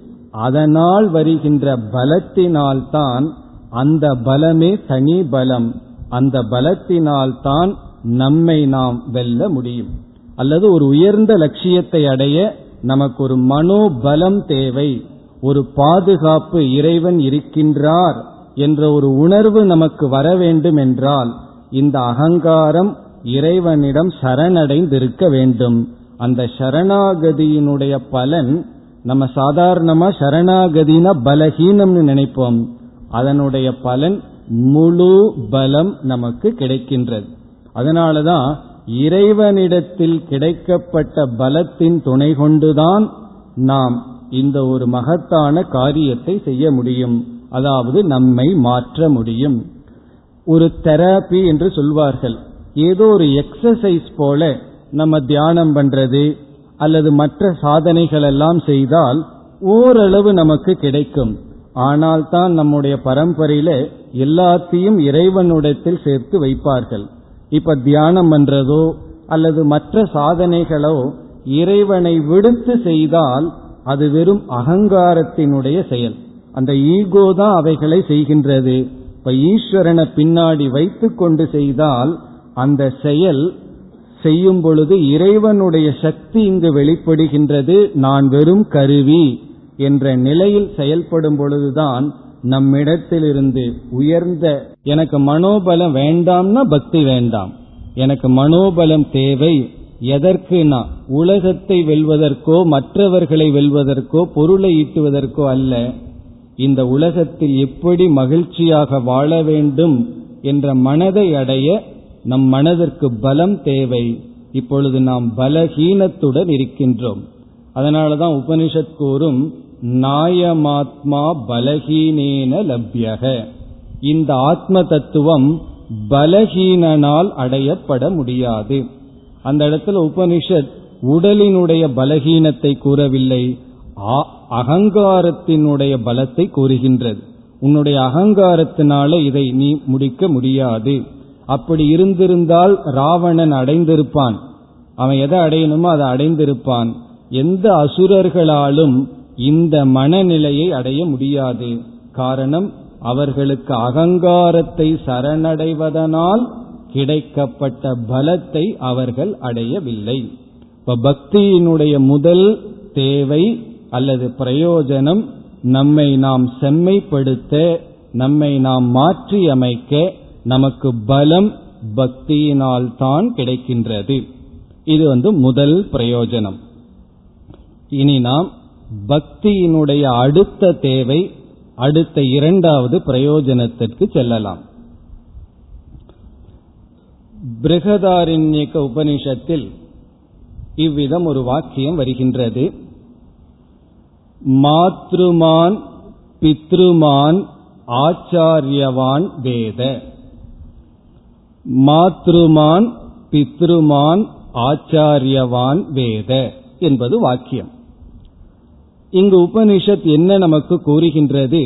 அதனால் வருகின்ற பலத்தினால்தான் அந்த பலமே தனி பலம் அந்த பலத்தினால்தான் நம்மை நாம் வெல்ல முடியும் அல்லது ஒரு உயர்ந்த லட்சியத்தை அடைய நமக்கு ஒரு மனோபலம் தேவை ஒரு பாதுகாப்பு இறைவன் இருக்கின்றார் என்ற ஒரு உணர்வு நமக்கு வர வேண்டும் என்றால் இந்த அகங்காரம் இறைவனிடம் சரணடைந்திருக்க வேண்டும் அந்த சரணாகதியினுடைய பலன் நம்ம சாதாரணமா சரணாகதினா பலஹீனம்னு நினைப்போம் அதனுடைய பலன் முழு பலம் நமக்கு கிடைக்கின்றது அதனாலதான் இறைவனிடத்தில் கிடைக்கப்பட்ட பலத்தின் துணை கொண்டுதான் நாம் இந்த ஒரு மகத்தான காரியத்தை செய்ய முடியும் அதாவது நம்மை மாற்ற முடியும் ஒரு தெரப்பி என்று சொல்வார்கள் ஏதோ ஒரு எக்ஸசைஸ் போல நம்ம தியானம் பண்றது அல்லது மற்ற சாதனைகள் எல்லாம் செய்தால் ஓரளவு நமக்கு கிடைக்கும் ஆனால் தான் நம்முடைய பரம்பரையில எல்லாத்தையும் இறைவனுடத்தில் சேர்த்து வைப்பார்கள் இப்ப தியானம் பண்றதோ அல்லது மற்ற சாதனைகளோ இறைவனை விடுத்து செய்தால் அது வெறும் அகங்காரத்தினுடைய செயல் அந்த ஈகோ தான் அவைகளை செய்கின்றது இப்ப ஈஸ்வரனை பின்னாடி வைத்துக் கொண்டு செய்தால் அந்த செயல் செய்யும் பொழுது இறைவனுடைய சக்தி இங்கு வெளிப்படுகின்றது நான் வெறும் கருவி என்ற நிலையில் செயல்படும் பொழுதுதான் நம்மிடத்திலிருந்து உயர்ந்த எனக்கு மனோபலம் வேண்டாம்னா பக்தி வேண்டாம் எனக்கு மனோபலம் தேவை எதற்கு நான் உலகத்தை வெல்வதற்கோ மற்றவர்களை வெல்வதற்கோ பொருளை ஈட்டுவதற்கோ அல்ல இந்த உலகத்தில் எப்படி மகிழ்ச்சியாக வாழ வேண்டும் என்ற மனதை அடைய நம் மனதிற்கு பலம் தேவை இப்பொழுது நாம் பலஹீனத்துடன் இருக்கின்றோம் அதனாலதான் உபனிஷத் கூறும் நாயமாத்மா பலஹீனேன லப்யக இந்த ஆத்ம தத்துவம் பலஹீனனால் அடையப்பட முடியாது அந்த இடத்துல உபனிஷத் உடலினுடைய பலகீனத்தை கூறவில்லை அகங்காரத்தினுடைய பலத்தை கூறுகின்றது உன்னுடைய அகங்காரத்தினால இதை நீ முடிக்க முடியாது அப்படி இருந்திருந்தால் ராவணன் அடைந்திருப்பான் அவன் எதை அடையணுமோ அதை அடைந்திருப்பான் எந்த அசுரர்களாலும் இந்த மனநிலையை அடைய முடியாது காரணம் அவர்களுக்கு அகங்காரத்தை சரணடைவதனால் கிடைக்கப்பட்ட பலத்தை அவர்கள் அடையவில்லை இப்ப பக்தியினுடைய முதல் தேவை அல்லது பிரயோஜனம் நம்மை நாம் செம்மைப்படுத்த நம்மை நாம் மாற்றி அமைக்க நமக்கு பலம் பக்தியினால் தான் கிடைக்கின்றது இது வந்து முதல் பிரயோஜனம் இனி நாம் பக்தியினுடைய அடுத்த தேவை அடுத்த இரண்டாவது பிரயோஜனத்திற்கு செல்லலாம் பிருகதாரண்யக்க உபனிஷத்தில் இவ்விதம் ஒரு வாக்கியம் வருகின்றது மாத்ருமான் பித்ருமான் ஆச்சாரியவான் வேத மாத்ருமான் பித்ருமான் ஆச்சாரியவான் வேத என்பது வாக்கியம் இங்கு உபனிஷத் என்ன நமக்கு கூறுகின்றது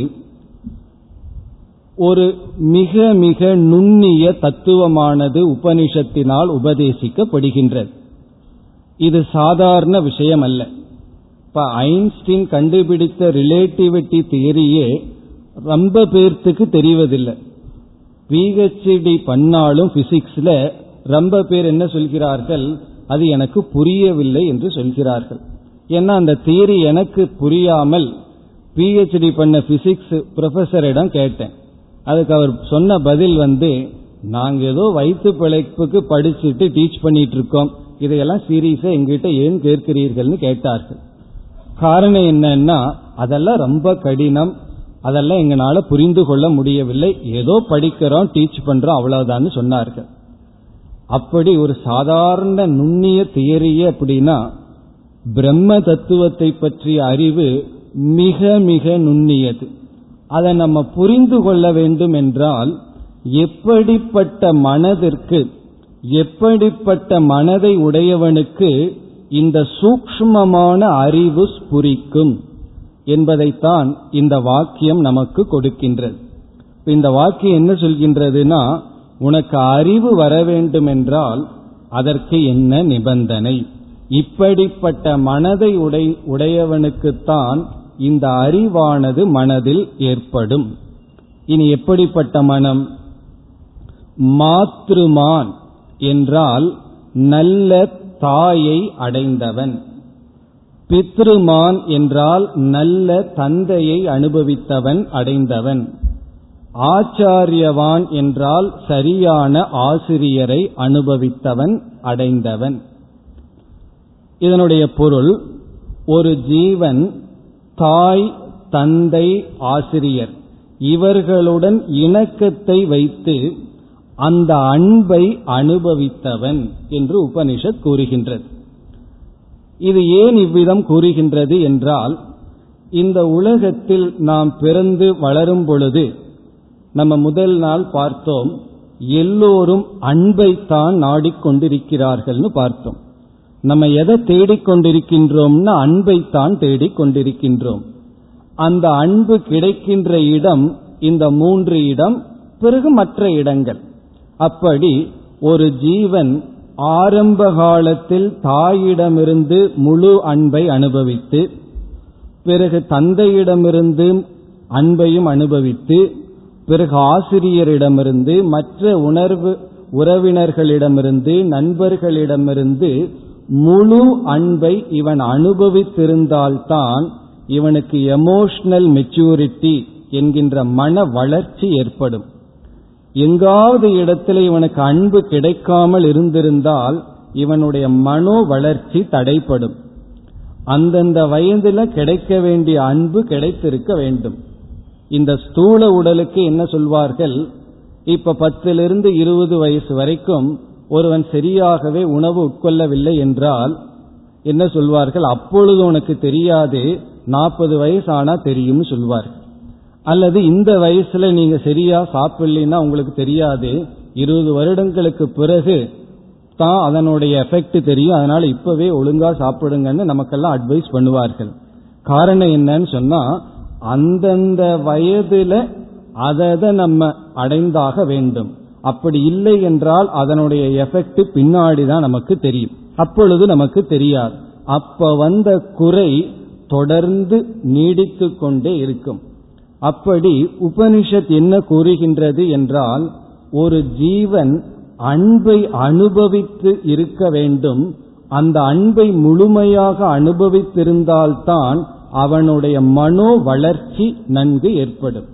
ஒரு மிக மிக நுண்ணிய தத்துவமானது உபனிஷத்தினால் உபதேசிக்கப்படுகின்றது இது சாதாரண விஷயம் அல்ல இப்ப ஐன்ஸ்டீன் கண்டுபிடித்த ரிலேட்டிவிட்டி தியரியே ரொம்ப பேர்த்துக்கு தெரிவதில்லை பிஹெச்டி பண்ணாலும் பிசிக்ஸ்ல ரொம்ப பேர் என்ன சொல்கிறார்கள் அது எனக்கு புரியவில்லை என்று சொல்கிறார்கள் ஏன்னா அந்த தியரி எனக்கு புரியாமல் பிஹெச்டி பண்ண பிசிக்ஸ் ப்ரொஃபஸரிடம் கேட்டேன் அதுக்கு அவர் சொன்ன பதில் வந்து நாங்க ஏதோ வயிற்று பிழைப்புக்கு படிச்சுட்டு டீச் பண்ணிட்டு இருக்கோம் இதையெல்லாம் சீரியஸா எங்கிட்ட ஏன் கேட்கிறீர்கள்னு கேட்டார்கள் காரணம் என்னன்னா அதெல்லாம் ரொம்ப கடினம் அதெல்லாம் எங்களால புரிந்து கொள்ள முடியவில்லை ஏதோ படிக்கிறோம் டீச் பண்றோம் அவ்வளவுதான் சொன்னார்கள் அப்படி ஒரு சாதாரண நுண்ணிய தியரியே அப்படின்னா பிரம்ம தத்துவத்தை பற்றிய அறிவு மிக மிக நுண்ணியது அதை நம்ம புரிந்து கொள்ள வேண்டும் என்றால் எப்படிப்பட்ட மனதிற்கு எப்படிப்பட்ட மனதை உடையவனுக்கு இந்த சூக்ஷ்மமான அறிவு ஸ்புரிக்கும் என்பதைத்தான் இந்த வாக்கியம் நமக்கு கொடுக்கின்றது இந்த வாக்கியம் என்ன சொல்கின்றதுன்னா உனக்கு அறிவு வர வேண்டும் என்றால் அதற்கு என்ன நிபந்தனை இப்படிப்பட்ட மனதை உடை உடையவனுக்குத்தான் இந்த அறிவானது மனதில் ஏற்படும் இனி எப்படிப்பட்ட மனம் மாத்ருமான் என்றால் நல்ல தாயை அடைந்தவன் பித்ருமான் என்றால் நல்ல தந்தையை அனுபவித்தவன் அடைந்தவன் ஆச்சாரியவான் என்றால் சரியான ஆசிரியரை அனுபவித்தவன் அடைந்தவன் இதனுடைய பொருள் ஒரு ஜீவன் தாய் தந்தை ஆசிரியர் இவர்களுடன் இணக்கத்தை வைத்து அந்த அன்பை அனுபவித்தவன் என்று உபனிஷத் கூறுகின்றது இது ஏன் இவ்விதம் கூறுகின்றது என்றால் இந்த உலகத்தில் நாம் பிறந்து வளரும் பொழுது நம்ம முதல் நாள் பார்த்தோம் எல்லோரும் அன்பைத்தான் நாடிக்கொண்டிருக்கிறார்கள்னு பார்த்தோம் நம்ம எதை தேடிக்கொண்டிருக்கின்றோம்னா அன்பைத்தான் தேடிக்கொண்டிருக்கின்றோம் அந்த அன்பு கிடைக்கின்ற இடம் இந்த மூன்று இடம் பிறகு மற்ற இடங்கள் அப்படி ஒரு ஜீவன் ஆரம்ப காலத்தில் தாயிடமிருந்து முழு அன்பை அனுபவித்து பிறகு தந்தையிடமிருந்து அன்பையும் அனுபவித்து பிறகு ஆசிரியரிடமிருந்து மற்ற உணர்வு உறவினர்களிடமிருந்து நண்பர்களிடமிருந்து முழு அன்பை இவன் அனுபவித்திருந்தால்தான் இவனுக்கு எமோஷனல் மெச்சூரிட்டி என்கின்ற மன வளர்ச்சி ஏற்படும் எங்காவது இடத்துல இவனுக்கு அன்பு கிடைக்காமல் இருந்திருந்தால் இவனுடைய மனோ வளர்ச்சி தடைப்படும் அந்தந்த வயதுல கிடைக்க வேண்டிய அன்பு கிடைத்திருக்க வேண்டும் இந்த ஸ்தூல உடலுக்கு என்ன சொல்வார்கள் இப்ப பத்திலிருந்து இருபது வயசு வரைக்கும் ஒருவன் சரியாகவே உணவு உட்கொள்ளவில்லை என்றால் என்ன சொல்வார்கள் அப்பொழுது உனக்கு தெரியாது நாற்பது வயசு ஆனா தெரியும்னு சொல்வார்கள் அல்லது இந்த வயசுல நீங்க சரியா சாப்பிடலைன்னா உங்களுக்கு தெரியாது இருபது வருடங்களுக்கு பிறகு தான் அதனுடைய எஃபெக்ட் தெரியும் அதனால இப்பவே ஒழுங்கா சாப்பிடுங்கன்னு நமக்கெல்லாம் அட்வைஸ் பண்ணுவார்கள் காரணம் என்னன்னு சொன்னா அந்தந்த வயதுல அதை நம்ம அடைந்தாக வேண்டும் அப்படி இல்லை என்றால் அதனுடைய எஃபெக்ட் பின்னாடி தான் நமக்கு தெரியும் அப்பொழுது நமக்கு தெரியாது அப்ப வந்த குறை தொடர்ந்து நீடித்து கொண்டே இருக்கும் அப்படி உபனிஷத் என்ன கூறுகின்றது என்றால் ஒரு ஜீவன் அன்பை அனுபவித்து இருக்க வேண்டும் அந்த அன்பை முழுமையாக அனுபவித்திருந்தால்தான் அவனுடைய மனோ வளர்ச்சி நன்கு ஏற்படும்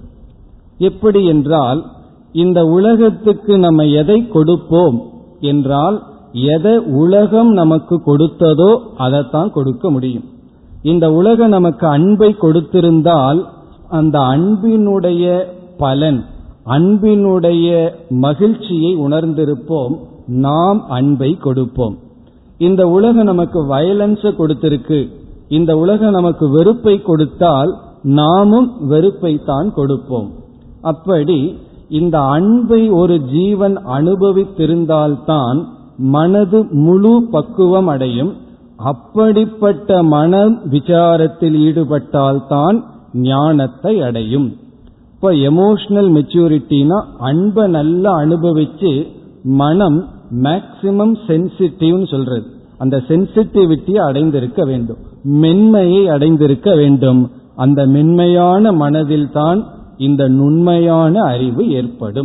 எப்படி என்றால் இந்த உலகத்துக்கு நம்ம எதை கொடுப்போம் என்றால் எதை உலகம் நமக்கு கொடுத்ததோ அதைத்தான் கொடுக்க முடியும் இந்த உலகம் நமக்கு அன்பை கொடுத்திருந்தால் அந்த அன்பினுடைய பலன் அன்பினுடைய மகிழ்ச்சியை உணர்ந்திருப்போம் நாம் அன்பை கொடுப்போம் இந்த உலகம் நமக்கு வயலன்ஸ கொடுத்திருக்கு இந்த உலகம் நமக்கு வெறுப்பை கொடுத்தால் நாமும் வெறுப்பை தான் கொடுப்போம் அப்படி இந்த அன்பை ஒரு ஜீவன் அனுபவித்திருந்தால்தான் மனது முழு பக்குவம் அடையும் அப்படிப்பட்ட மன விசாரத்தில் ஈடுபட்டால்தான் ஞானத்தை அடையும் இப்ப எமோஷனல் மெச்சூரிட்டினா அன்பை நல்லா அனுபவிச்சு மனம் மேக்சிமம் சென்சிட்டிவ்னு சொல்றது அந்த சென்சிட்டிவிட்டியை அடைந்திருக்க வேண்டும் மென்மையை அடைந்திருக்க வேண்டும் அந்த மென்மையான மனதில் தான் இந்த நுண்மையான அறிவு ஏற்படும்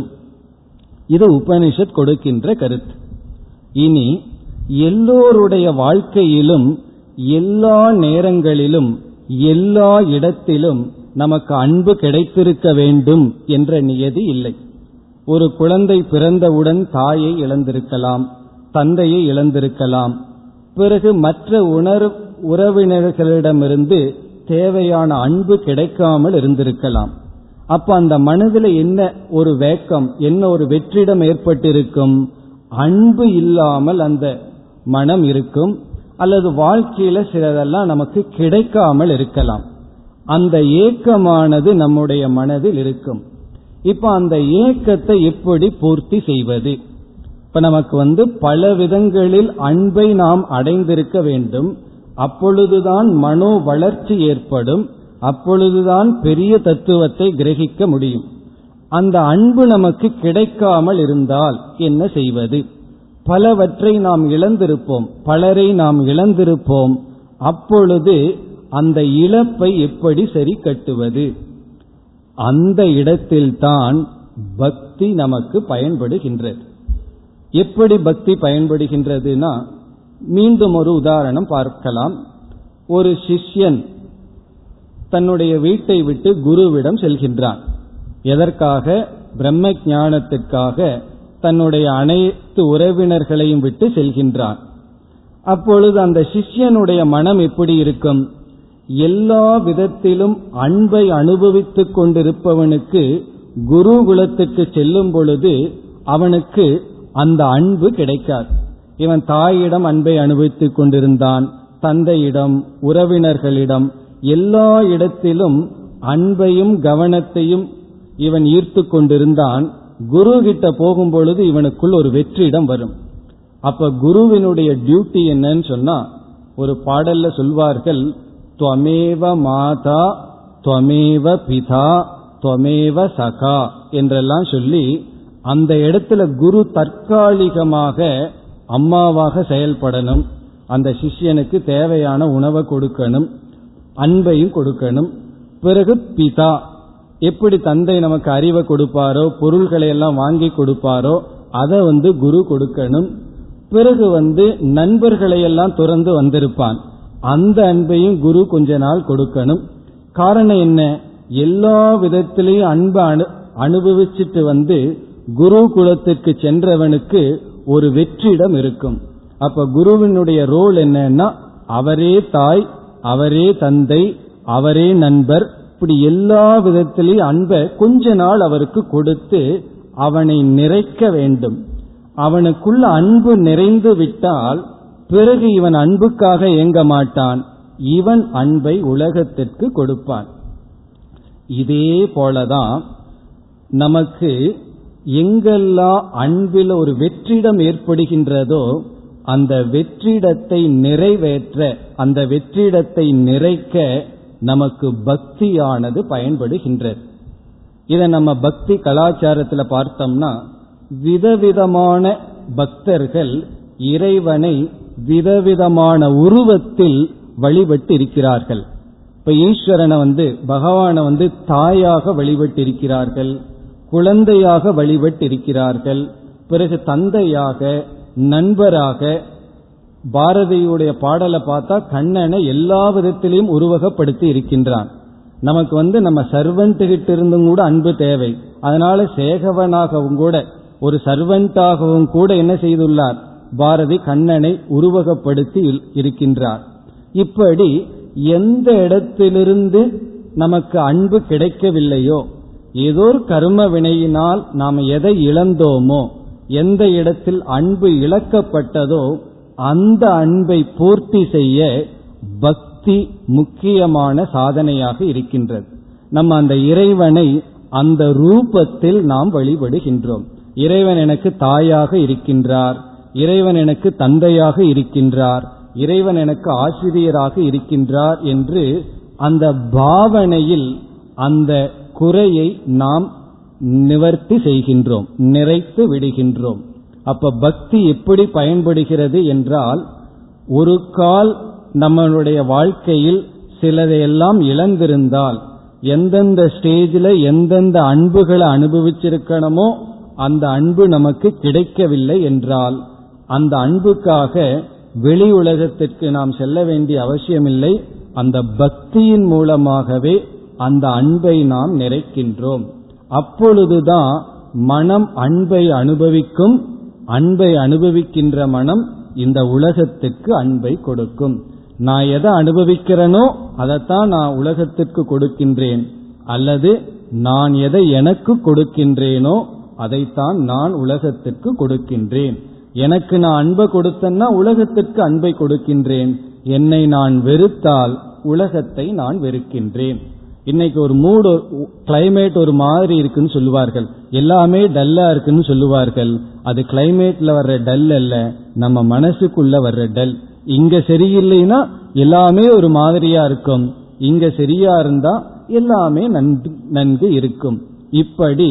இது உபனிஷத் கொடுக்கின்ற கருத்து இனி எல்லோருடைய வாழ்க்கையிலும் எல்லா நேரங்களிலும் எல்லா இடத்திலும் நமக்கு அன்பு கிடைத்திருக்க வேண்டும் என்ற நியதி இல்லை ஒரு குழந்தை பிறந்தவுடன் தாயை இழந்திருக்கலாம் தந்தையை இழந்திருக்கலாம் பிறகு மற்ற உணர் உறவினர்களிடமிருந்து தேவையான அன்பு கிடைக்காமல் இருந்திருக்கலாம் அப்ப அந்த மனதில் என்ன ஒரு வேக்கம் என்ன ஒரு வெற்றிடம் ஏற்பட்டிருக்கும் அன்பு இல்லாமல் அந்த மனம் இருக்கும் அல்லது வாழ்க்கையில சிலதெல்லாம் நமக்கு கிடைக்காமல் இருக்கலாம் அந்த ஏக்கமானது நம்முடைய மனதில் இருக்கும் இப்ப அந்த ஏக்கத்தை எப்படி பூர்த்தி செய்வது இப்ப நமக்கு வந்து பல விதங்களில் அன்பை நாம் அடைந்திருக்க வேண்டும் அப்பொழுதுதான் மனோ வளர்ச்சி ஏற்படும் அப்பொழுதுதான் பெரிய தத்துவத்தை கிரகிக்க முடியும் அந்த அன்பு நமக்கு கிடைக்காமல் இருந்தால் என்ன செய்வது பலவற்றை நாம் இழந்திருப்போம் பலரை நாம் இழந்திருப்போம் அப்பொழுது அந்த இழப்பை எப்படி சரி கட்டுவது அந்த இடத்தில்தான் பக்தி நமக்கு பயன்படுகின்றது எப்படி பக்தி பயன்படுகின்றதுன்னா மீண்டும் ஒரு உதாரணம் பார்க்கலாம் ஒரு சிஷ்யன் தன்னுடைய வீட்டை விட்டு குருவிடம் செல்கின்றான் எதற்காக பிரம்ம ஞானத்திற்காக தன்னுடைய அனைத்து உறவினர்களையும் விட்டு செல்கின்றான் அப்பொழுது அந்த சிஷ்யனுடைய மனம் எப்படி இருக்கும் எல்லா விதத்திலும் அன்பை அனுபவித்துக் கொண்டிருப்பவனுக்கு குருகுலத்துக்கு செல்லும் பொழுது அவனுக்கு அந்த அன்பு கிடைக்காது இவன் தாயிடம் அன்பை அனுபவித்துக் கொண்டிருந்தான் தந்தையிடம் உறவினர்களிடம் எல்லா இடத்திலும் அன்பையும் கவனத்தையும் இவன் ஈர்த்து கொண்டிருந்தான் குரு கிட்ட போகும் பொழுது இவனுக்குள் ஒரு வெற்றிடம் வரும் அப்ப குருவினுடைய டியூட்டி என்னன்னு சொன்னா ஒரு பாடல்ல சொல்வார்கள் துவமேவ மாதா துவமேவ பிதா துவமேவ சகா என்றெல்லாம் சொல்லி அந்த இடத்துல குரு தற்காலிகமாக அம்மாவாக செயல்படணும் அந்த சிஷ்யனுக்கு தேவையான உணவை கொடுக்கணும் அன்பையும் கொடுக்கணும் பிறகு பிதா எப்படி தந்தை நமக்கு அறிவை கொடுப்பாரோ பொருள்களை எல்லாம் வாங்கி கொடுப்பாரோ அதை வந்து குரு கொடுக்கணும் பிறகு வந்து நண்பர்களை எல்லாம் துறந்து வந்திருப்பான் அந்த அன்பையும் குரு கொஞ்ச நாள் கொடுக்கணும் காரணம் என்ன எல்லா விதத்திலையும் அன்பை அனு அனுபவிச்சுட்டு வந்து குரு குலத்திற்கு சென்றவனுக்கு ஒரு வெற்றிடம் இருக்கும் அப்ப குருவினுடைய ரோல் என்னன்னா அவரே தாய் அவரே தந்தை அவரே நண்பர் இப்படி எல்லா விதத்திலையும் அன்பை கொஞ்ச நாள் அவருக்கு கொடுத்து அவனை நிறைக்க வேண்டும் அவனுக்குள்ள அன்பு நிறைந்து விட்டால் பிறகு இவன் அன்புக்காக இயங்க மாட்டான் இவன் அன்பை உலகத்திற்கு கொடுப்பான் இதே போலதான் நமக்கு எங்கெல்லாம் அன்பில் ஒரு வெற்றிடம் ஏற்படுகின்றதோ அந்த வெற்றிடத்தை நிறைவேற்ற அந்த வெற்றிடத்தை நிறைக்க நமக்கு பக்தியானது பயன்படுகின்றது இதை நம்ம பக்தி கலாச்சாரத்துல பார்த்தோம்னா விதவிதமான பக்தர்கள் இறைவனை விதவிதமான உருவத்தில் வழிபட்டு இருக்கிறார்கள் இப்ப ஈஸ்வரனை வந்து பகவானை வந்து தாயாக வழிபட்டு இருக்கிறார்கள் குழந்தையாக வழிபட்டு இருக்கிறார்கள் பிறகு தந்தையாக நண்பராக பாரதியுடைய பாடலை பார்த்தா கண்ணனை எல்லா விதத்திலையும் உருவகப்படுத்தி இருக்கின்றான் நமக்கு வந்து நம்ம சர்வெண்ட் கிட்ட இருந்தும் கூட அன்பு தேவை அதனால சேகவனாகவும் கூட ஒரு சர்வெண்டாகவும் கூட என்ன செய்துள்ளார் பாரதி கண்ணனை உருவகப்படுத்தி இருக்கின்றார் இப்படி எந்த இடத்திலிருந்து நமக்கு அன்பு கிடைக்கவில்லையோ ஏதோ ஒரு கர்ம வினையினால் நாம் எதை இழந்தோமோ எந்த இடத்தில் அன்பு இழக்கப்பட்டதோ அந்த அன்பை பூர்த்தி செய்ய பக்தி முக்கியமான சாதனையாக இருக்கின்றது நம்ம அந்த இறைவனை அந்த ரூபத்தில் நாம் வழிபடுகின்றோம் இறைவன் எனக்கு தாயாக இருக்கின்றார் இறைவன் எனக்கு தந்தையாக இருக்கின்றார் இறைவன் எனக்கு ஆசிரியராக இருக்கின்றார் என்று அந்த பாவனையில் அந்த குறையை நாம் நிவர்த்தி செய்கின்றோம் நிறைத்து விடுகின்றோம் அப்ப பக்தி எப்படி பயன்படுகிறது என்றால் ஒரு கால் நம்மளுடைய வாழ்க்கையில் சிலதையெல்லாம் இழந்திருந்தால் எந்தெந்த ஸ்டேஜில் எந்தெந்த அன்புகளை அனுபவிச்சிருக்கணுமோ அந்த அன்பு நமக்கு கிடைக்கவில்லை என்றால் அந்த அன்புக்காக வெளி உலகத்திற்கு நாம் செல்ல வேண்டிய அவசியமில்லை அந்த பக்தியின் மூலமாகவே அந்த அன்பை நாம் நிறைக்கின்றோம் அப்பொழுதுதான் மனம் அன்பை அனுபவிக்கும் அன்பை அனுபவிக்கின்ற மனம் இந்த உலகத்துக்கு அன்பை கொடுக்கும் நான் எதை அனுபவிக்கிறேனோ அதைத்தான் நான் உலகத்திற்கு கொடுக்கின்றேன் அல்லது நான் எதை எனக்கு கொடுக்கின்றேனோ அதைத்தான் நான் உலகத்திற்கு கொடுக்கின்றேன் எனக்கு நான் அன்பை கொடுத்தேன்னா உலகத்திற்கு அன்பை கொடுக்கின்றேன் என்னை நான் வெறுத்தால் உலகத்தை நான் வெறுக்கின்றேன் இன்னைக்கு ஒரு மூடு கிளைமேட் ஒரு மாதிரி இருக்குன்னு சொல்லுவார்கள் எல்லாமே டல்லா இருக்குன்னு சொல்லுவார்கள் அது கிளைமேட்ல வர்ற டல் அல்ல நம்ம மனசுக்குள்ள வர்ற டல் இங்க சரியில்லைன்னா எல்லாமே ஒரு மாதிரியா இருக்கும் இங்க சரியா இருந்தா எல்லாமே நன்கு நன்கு இருக்கும் இப்படி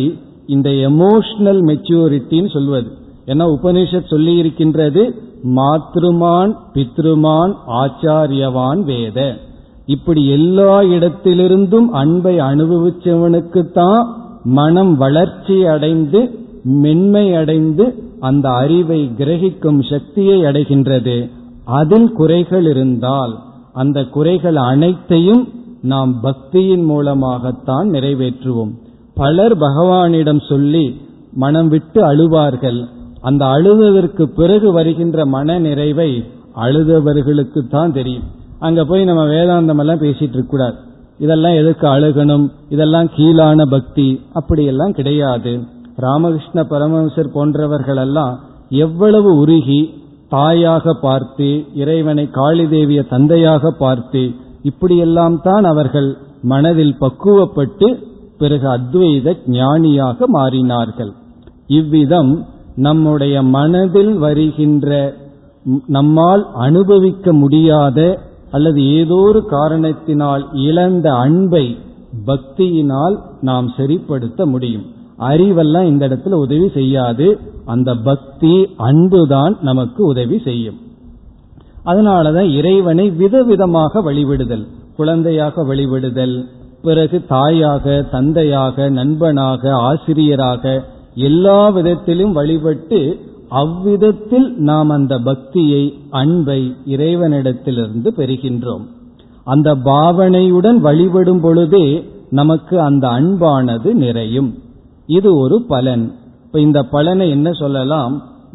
இந்த எமோஷனல் மெச்சூரிட்டின்னு சொல்வது ஏன்னா உபனிஷத் சொல்லி இருக்கின்றது மாத்ருமான் பித்ருமான் ஆச்சாரியவான் வேத இப்படி எல்லா இடத்திலிருந்தும் அன்பை அனுபவிச்சவனுக்குத்தான் மனம் வளர்ச்சி அடைந்து மென்மை அடைந்து அந்த அறிவை கிரகிக்கும் சக்தியை அடைகின்றது அதில் குறைகள் இருந்தால் அந்த குறைகள் அனைத்தையும் நாம் பக்தியின் மூலமாகத்தான் நிறைவேற்றுவோம் பலர் பகவானிடம் சொல்லி மனம் விட்டு அழுவார்கள் அந்த அழுததற்கு பிறகு வருகின்ற மன நிறைவை அழுதவர்களுக்கு தான் தெரியும் அங்க போய் நம்ம வேதாந்தம் எல்லாம் பேசிட்டு இருக்க கூடாது இதெல்லாம் எதுக்கு அழுகணும் இதெல்லாம் கீழான பக்தி அப்படியெல்லாம் கிடையாது ராமகிருஷ்ண பரமஹம்சர் போன்றவர்கள் எல்லாம் எவ்வளவு உருகி தாயாக பார்த்து இறைவனை காளி தேவிய தந்தையாக பார்த்து இப்படியெல்லாம் தான் அவர்கள் மனதில் பக்குவப்பட்டு பிறகு அத்வைத ஞானியாக மாறினார்கள் இவ்விதம் நம்முடைய மனதில் வருகின்ற நம்மால் அனுபவிக்க முடியாத அல்லது ஏதோ ஒரு காரணத்தினால் இழந்த அன்பை பக்தியினால் நாம் சரிப்படுத்த முடியும் அறிவெல்லாம் இந்த இடத்துல உதவி செய்யாது அந்த பக்தி அன்புதான் நமக்கு உதவி செய்யும் அதனாலதான் இறைவனை விதவிதமாக வழிவிடுதல் குழந்தையாக வழிவிடுதல் பிறகு தாயாக தந்தையாக நண்பனாக ஆசிரியராக எல்லா விதத்திலும் வழிபட்டு அவ்விதத்தில் நாம் அந்த பக்தியை அன்பை இறைவனிடத்திலிருந்து பெறுகின்றோம் அந்த பாவனையுடன் வழிபடும் பொழுதே நமக்கு அந்த அன்பானது நிறையும் இது ஒரு பலன் இப்ப இந்த பலனை என்ன சொல்லலாம்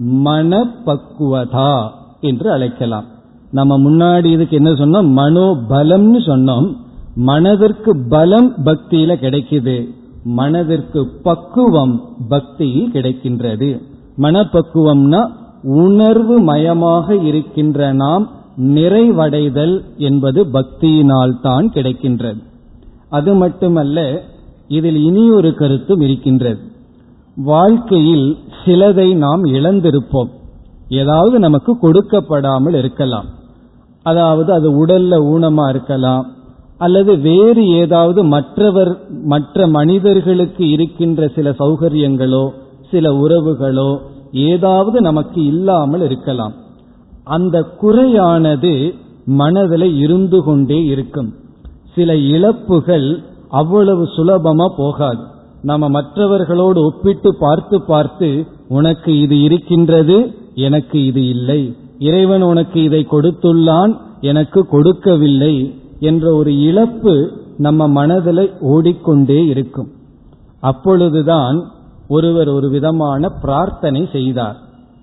மனப்பக்குவதா என்று அழைக்கலாம் நம்ம முன்னாடி இதுக்கு என்ன சொன்னோம் மனோபலம்னு சொன்னோம் மனதிற்கு பலம் பக்தியில கிடைக்குது மனதிற்கு பக்குவம் பக்தியில் கிடைக்கின்றது மனப்பக்குவம்னா உணர்வு மயமாக இருக்கின்ற நாம் நிறைவடைதல் என்பது பக்தியினால் தான் கிடைக்கின்றது அது மட்டுமல்ல இதில் இனி ஒரு கருத்தும் இருக்கின்றது வாழ்க்கையில் சிலதை நாம் இழந்திருப்போம் ஏதாவது நமக்கு கொடுக்கப்படாமல் இருக்கலாம் அதாவது அது உடல்ல ஊனமா இருக்கலாம் அல்லது வேறு ஏதாவது மற்றவர் மற்ற மனிதர்களுக்கு இருக்கின்ற சில சௌகரியங்களோ சில உறவுகளோ ஏதாவது நமக்கு இல்லாமல் இருக்கலாம் அந்த குறையானது மனதில் இருந்து கொண்டே இருக்கும் சில இழப்புகள் அவ்வளவு சுலபமா போகாது நாம மற்றவர்களோடு ஒப்பிட்டு பார்த்து பார்த்து உனக்கு இது இருக்கின்றது எனக்கு இது இல்லை இறைவன் உனக்கு இதை கொடுத்துள்ளான் எனக்கு கொடுக்கவில்லை என்ற ஒரு இழப்பு நம்ம மனதில் ஓடிக்கொண்டே இருக்கும் அப்பொழுதுதான் ஒருவர் ஒரு விதமான பிரார்த்தனை செய்தார்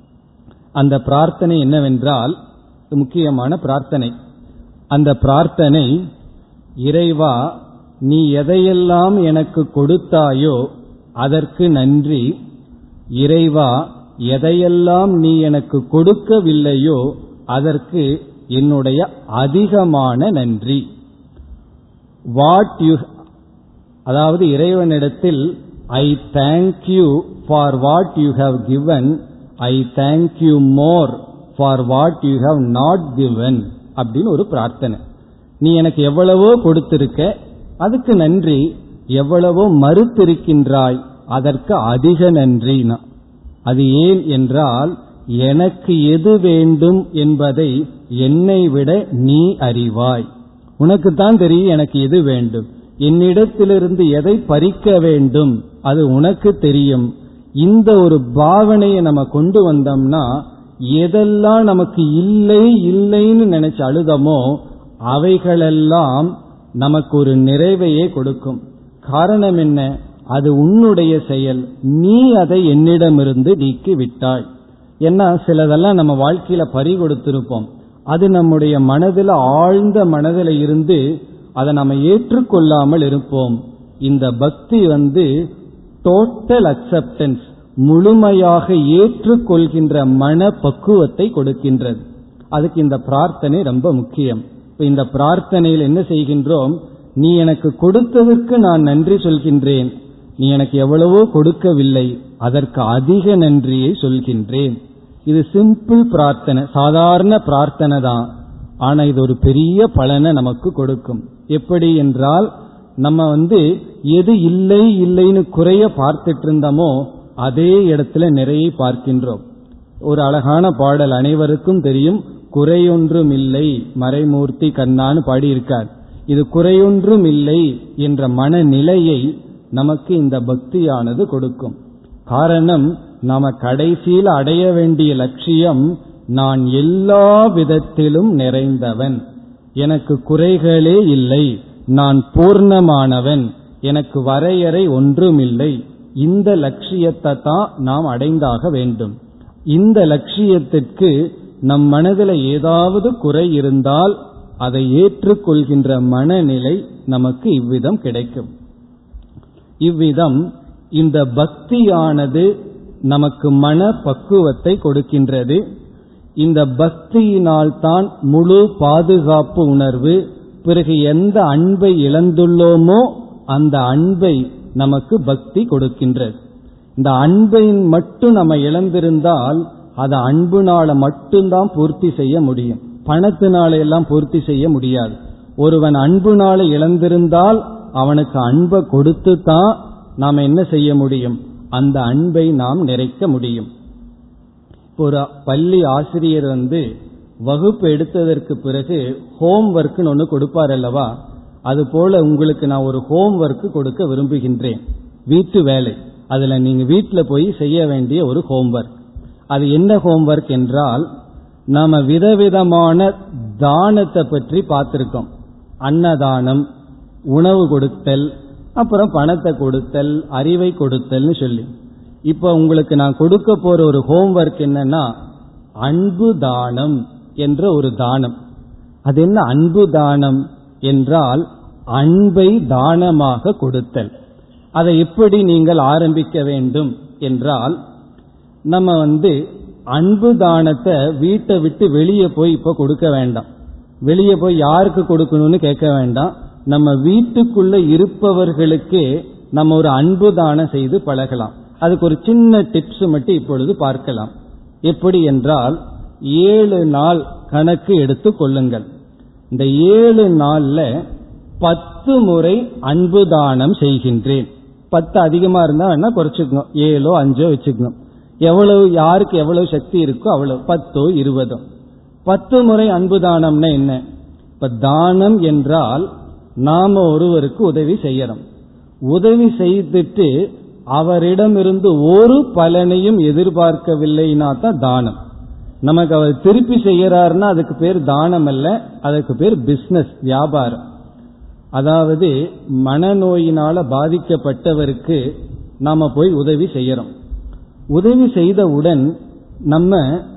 அந்த பிரார்த்தனை என்னவென்றால் முக்கியமான பிரார்த்தனை அந்த பிரார்த்தனை இறைவா நீ எதையெல்லாம் எனக்கு கொடுத்தாயோ அதற்கு நன்றி இறைவா எதையெல்லாம் நீ எனக்கு கொடுக்கவில்லையோ அதற்கு என்னுடைய அதிகமான நன்றி வாட் யூ அதாவது இறைவனிடத்தில் I thank you for what you have given I thank you more for what you have not given அப்படின்னு ஒரு பிரார்த்தனை நீ எனக்கு எவ்வளவோ கொடுத்திருக்க அதுக்கு நன்றி எவ்வளவோ மறுத்திருக்கின்றாய் அதற்கு அதிக நன்றினா அது ஏன் என்றால் எனக்கு எது வேண்டும் என்பதை என்னை விட நீ அறிவாய் உனக்கு தான் தெரியும் எனக்கு எது வேண்டும் என்னிடத்திலிருந்து எதை பறிக்க வேண்டும் அது உனக்கு தெரியும் இந்த ஒரு பாவனையை நம்ம கொண்டு வந்தோம்னா எதெல்லாம் நமக்கு இல்லை இல்லைன்னு நினைச்சு அழுதமோ அவைகளெல்லாம் நமக்கு ஒரு நிறைவையே கொடுக்கும் காரணம் என்ன அது உன்னுடைய செயல் நீ அதை என்னிடமிருந்து நீக்கி விட்டாய் ஏன்னா சிலதெல்லாம் நம்ம வாழ்க்கையில பறி கொடுத்திருப்போம் அது நம்முடைய மனதில் ஆழ்ந்த மனதில் இருந்து அதை நம்ம ஏற்றுக்கொள்ளாமல் இருப்போம் இந்த பக்தி வந்து டோட்டல் அக்செப்டன்ஸ் முழுமையாக ஏற்றுக்கொள்கின்ற மன பக்குவத்தை கொடுக்கின்றது அதுக்கு இந்த பிரார்த்தனை ரொம்ப முக்கியம் இந்த பிரார்த்தனையில் என்ன செய்கின்றோம் நீ எனக்கு கொடுத்ததற்கு நான் நன்றி சொல்கின்றேன் நீ எனக்கு எவ்வளவோ கொடுக்கவில்லை அதற்கு அதிக நன்றியை சொல்கின்றேன் இது சிம்பிள் பிரார்த்தனை சாதாரண பிரார்த்தனை தான் ஆனா இது ஒரு பெரிய பலனை நமக்கு கொடுக்கும் எப்படி என்றால் நம்ம வந்து எது இல்லை இல்லைன்னு குறைய பார்த்துட்டு இருந்தோமோ அதே இடத்துல நிறைய பார்க்கின்றோம் ஒரு அழகான பாடல் அனைவருக்கும் தெரியும் குறையொன்றும் இல்லை மறைமூர்த்தி கண்ணான்னு பாடியிருக்கார் இது குறையொன்றும் இல்லை என்ற மனநிலையை நமக்கு இந்த பக்தியானது கொடுக்கும் காரணம் நாம கடைசியில் அடைய வேண்டிய லட்சியம் நான் எல்லா விதத்திலும் நிறைந்தவன் எனக்கு குறைகளே இல்லை நான் பூர்ணமானவன் எனக்கு வரையறை ஒன்றுமில்லை இந்த லட்சியத்தை தான் நாம் அடைந்தாக வேண்டும் இந்த லட்சியத்திற்கு நம் மனதில் ஏதாவது குறை இருந்தால் அதை ஏற்றுக்கொள்கின்ற மனநிலை நமக்கு இவ்விதம் கிடைக்கும் இவ்விதம் இந்த பக்தியானது நமக்கு மன பக்குவத்தை கொடுக்கின்றது இந்த பக்தியினால் தான் முழு பாதுகாப்பு உணர்வு பிறகு எந்த அன்பை இழந்துள்ளோமோ அந்த அன்பை நமக்கு பக்தி கொடுக்கின்றது இந்த அன்பை மட்டும் நம்ம இழந்திருந்தால் அதை அன்புனால மட்டும்தான் பூர்த்தி செய்ய முடியும் பணத்தினால எல்லாம் பூர்த்தி செய்ய முடியாது ஒருவன் அன்புனால இழந்திருந்தால் அவனுக்கு அன்பை கொடுத்து தான் நாம் என்ன செய்ய முடியும் அந்த அன்பை நாம் நிறைக்க முடியும் ஒரு பள்ளி ஆசிரியர் வந்து வகுப்பு எடுத்ததற்கு பிறகு ஹோம் ஒர்க்னு ஒன்று கொடுப்பார் அல்லவா அது போல உங்களுக்கு நான் ஒரு ஹோம் ஒர்க் கொடுக்க விரும்புகின்றேன் வீட்டு வேலை அதுல நீங்க வீட்டில் போய் செய்ய வேண்டிய ஒரு ஹோம் ஒர்க் அது என்ன ஹோம் ஒர்க் என்றால் நாம விதவிதமான தானத்தை பற்றி பார்த்திருக்கோம் அன்னதானம் உணவு கொடுத்தல் அப்புறம் பணத்தை கொடுத்தல் அறிவை கொடுத்தல்னு சொல்லி இப்ப உங்களுக்கு நான் கொடுக்க போற ஒரு ஹோம் ஒர்க் என்னன்னா அன்பு தானம் என்ற ஒரு தானம் அது என்ன அன்பு தானம் என்றால் அன்பை தானமாக கொடுத்தல் அதை எப்படி நீங்கள் ஆரம்பிக்க வேண்டும் என்றால் நம்ம வந்து அன்பு தானத்தை வீட்டை விட்டு வெளியே போய் இப்ப கொடுக்க வேண்டாம் வெளியே போய் யாருக்கு கொடுக்கணும்னு கேட்க வேண்டாம் நம்ம வீட்டுக்குள்ள இருப்பவர்களுக்கே நம்ம ஒரு அன்பு தானம் செய்து பழகலாம் அதுக்கு ஒரு சின்ன டிப்ஸ் மட்டும் இப்பொழுது பார்க்கலாம் எப்படி என்றால் ஏழு நாள் கணக்கு எடுத்து கொள்ளுங்கள் இந்த ஏழு நாள்ல பத்து முறை அன்பு தானம் செய்கின்றேன் பத்து அதிகமா இருந்தா வேணா குறைச்சிக்கணும் ஏழோ அஞ்சோ வச்சுக்கணும் எவ்வளவு யாருக்கு எவ்வளவு சக்தி இருக்கோ அவ்வளவு பத்தோ இருபதோ பத்து முறை அன்பு தானம்னா என்ன இப்ப தானம் என்றால் நாம ஒருவருக்கு உதவி செய்யறோம் உதவி செய்துட்டு அவரிடமிருந்து ஒரு பலனையும் எதிர்பார்க்கவில்லைனா தான் தானம் நமக்கு அவர் திருப்பி செய்யறாருன்னா அதுக்கு பேர் தானம் அல்ல அதுக்கு பேர் பிசினஸ் வியாபாரம் அதாவது மனநோயினால பாதிக்கப்பட்டவருக்கு நாம போய் உதவி செய்யறோம் உதவி செய்தவுடன் நம்ம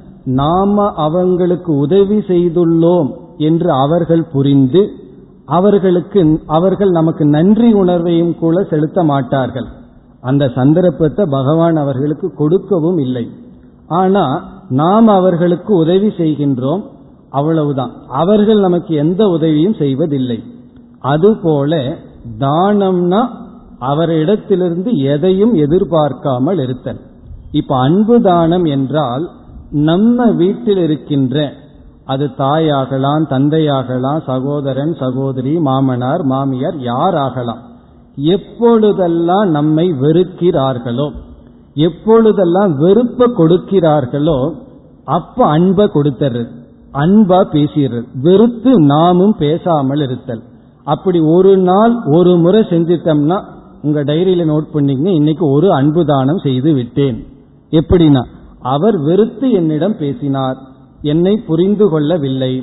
நாம அவங்களுக்கு உதவி செய்துள்ளோம் என்று அவர்கள் புரிந்து அவர்களுக்கு அவர்கள் நமக்கு நன்றி உணர்வையும் கூட செலுத்த மாட்டார்கள் அந்த சந்தர்ப்பத்தை பகவான் அவர்களுக்கு கொடுக்கவும் இல்லை ஆனா நாம் அவர்களுக்கு உதவி செய்கின்றோம் அவ்வளவுதான் அவர்கள் நமக்கு எந்த உதவியும் செய்வதில்லை அதுபோல தானம்னா அவரிடத்திலிருந்து எதையும் எதிர்பார்க்காமல் இருத்தல் இப்ப அன்பு தானம் என்றால் நம்ம வீட்டில் இருக்கின்ற அது தாயாகலாம் தந்தையாகலாம் சகோதரன் சகோதரி மாமனார் மாமியார் யார் ஆகலாம் எப்பொழுதெல்லாம் நம்மை வெறுக்கிறார்களோ எப்பொழுதெல்லாம் வெறுப்ப கொடுக்கிறார்களோ அப்ப அன்பை கொடுத்துறது அன்பா பேசிடுறது வெறுத்து நாமும் பேசாமல் இருத்தல் அப்படி ஒரு நாள் ஒரு முறை செஞ்சிட்டோம்னா உங்க டைரியில நோட் பண்ணீங்க இன்னைக்கு ஒரு அன்பு தானம் செய்து விட்டேன் எப்படின்னா அவர் வெறுத்து என்னிடம் பேசினார் என்னை புரிந்து கொள்ளவில்லை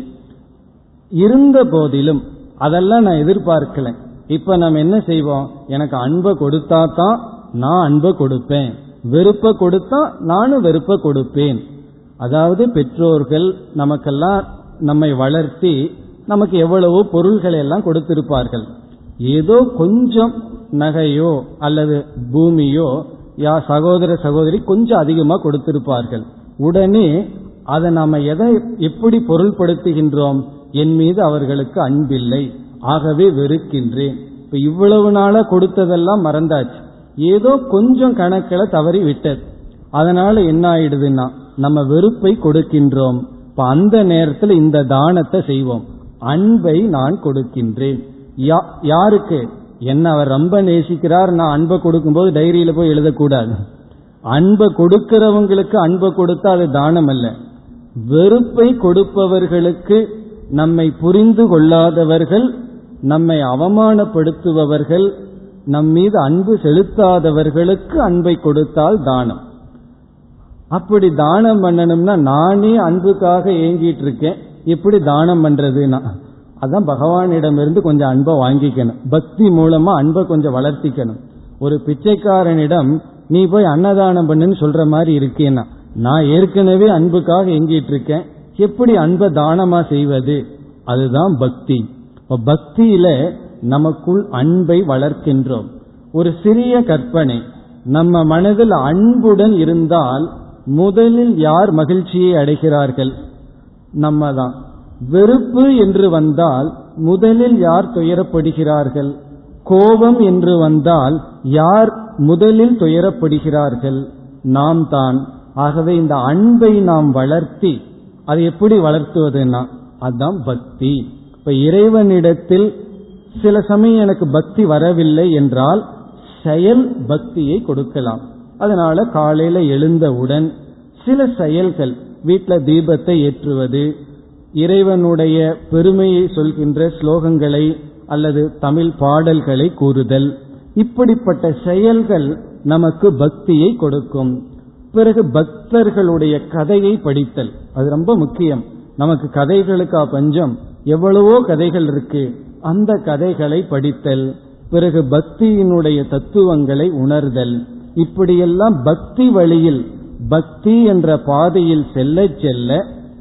இருந்த போதிலும் அதெல்லாம் நான் எதிர்பார்க்கல இப்ப நம்ம என்ன செய்வோம் எனக்கு அன்பை கொடுத்தா தான் நான் அன்பை கொடுப்பேன் வெறுப்ப கொடுத்தா நானும் வெறுப்ப கொடுப்பேன் அதாவது பெற்றோர்கள் நமக்கெல்லாம் நம்மை வளர்த்தி நமக்கு எவ்வளவோ பொருள்களை எல்லாம் கொடுத்திருப்பார்கள் ஏதோ கொஞ்சம் நகையோ அல்லது பூமியோ யா சகோதர சகோதரி கொஞ்சம் அதிகமா கொடுத்திருப்பார்கள் உடனே அதை நாம எதை எப்படி பொருள்படுத்துகின்றோம் என் மீது அவர்களுக்கு அன்பில்லை ஆகவே வெறுக்கின்றேன் இப்ப இவ்வளவு நாளா கொடுத்ததெல்லாம் மறந்தாச்சு ஏதோ கொஞ்சம் கணக்கில் தவறி விட்டது அதனால என்ன ஆயிடுதுன்னா நம்ம வெறுப்பை கொடுக்கின்றோம் இப்ப அந்த நேரத்தில் இந்த தானத்தை செய்வோம் அன்பை நான் கொடுக்கின்றேன் யாருக்கு என்ன அவர் ரொம்ப நேசிக்கிறார் நான் அன்பை கொடுக்கும்போது டைரியில போய் எழுதக்கூடாது அன்பை கொடுக்கிறவங்களுக்கு அன்பை கொடுத்தா அது தானம் அல்ல வெறுப்பை கொடுப்பவர்களுக்கு நம்மை புரிந்து கொள்ளாதவர்கள் நம்மை அவமானப்படுத்துபவர்கள் நம் மீது அன்பு செலுத்தாதவர்களுக்கு அன்பை கொடுத்தால் தானம் அப்படி தானம் பண்ணணும்னா நானே அன்புக்காக ஏங்கிட்டு இருக்கேன் எப்படி தானம் பண்றதுன்னா அதான் பகவானிடமிருந்து கொஞ்சம் அன்பை வாங்கிக்கணும் பக்தி மூலமா அன்பை கொஞ்சம் வளர்த்திக்கணும் ஒரு பிச்சைக்காரனிடம் நீ போய் அன்னதானம் பண்ணுன்னு சொல்ற மாதிரி இருக்கேன்னா நான் ஏற்கனவே அன்புக்காக எங்கிட்டு இருக்கேன் எப்படி அன்பை தானமா செய்வது அதுதான் பக்தி இப்ப பக்தியில நமக்குள் அன்பை வளர்க்கின்றோம் ஒரு சிறிய கற்பனை நம்ம மனதில் அன்புடன் இருந்தால் முதலில் யார் மகிழ்ச்சியை அடைகிறார்கள் நம்ம தான் வெறுப்பு என்று வந்தால் முதலில் யார் துயரப்படுகிறார்கள் கோபம் என்று வந்தால் யார் முதலில் துயரப்படுகிறார்கள் நாம் தான் ஆகவே இந்த அன்பை நாம் வளர்த்தி அதை எப்படி வளர்த்துவதுன்னா அதுதான் பக்தி இப்ப இறைவனிடத்தில் சில சமயம் எனக்கு பக்தி வரவில்லை என்றால் செயல் பக்தியை கொடுக்கலாம் அதனால காலையில எழுந்தவுடன் சில செயல்கள் வீட்டில் தீபத்தை ஏற்றுவது இறைவனுடைய பெருமையை சொல்கின்ற ஸ்லோகங்களை அல்லது தமிழ் பாடல்களை கூறுதல் இப்படிப்பட்ட செயல்கள் நமக்கு பக்தியை கொடுக்கும் பிறகு பக்தர்களுடைய கதையை படித்தல் அது ரொம்ப முக்கியம் நமக்கு கதைகளுக்கா பஞ்சம் எவ்வளவோ கதைகள் இருக்கு அந்த கதைகளை படித்தல் பிறகு பக்தியினுடைய தத்துவங்களை உணர்தல் இப்படியெல்லாம் பக்தி வழியில் பக்தி என்ற பாதையில் செல்ல செல்ல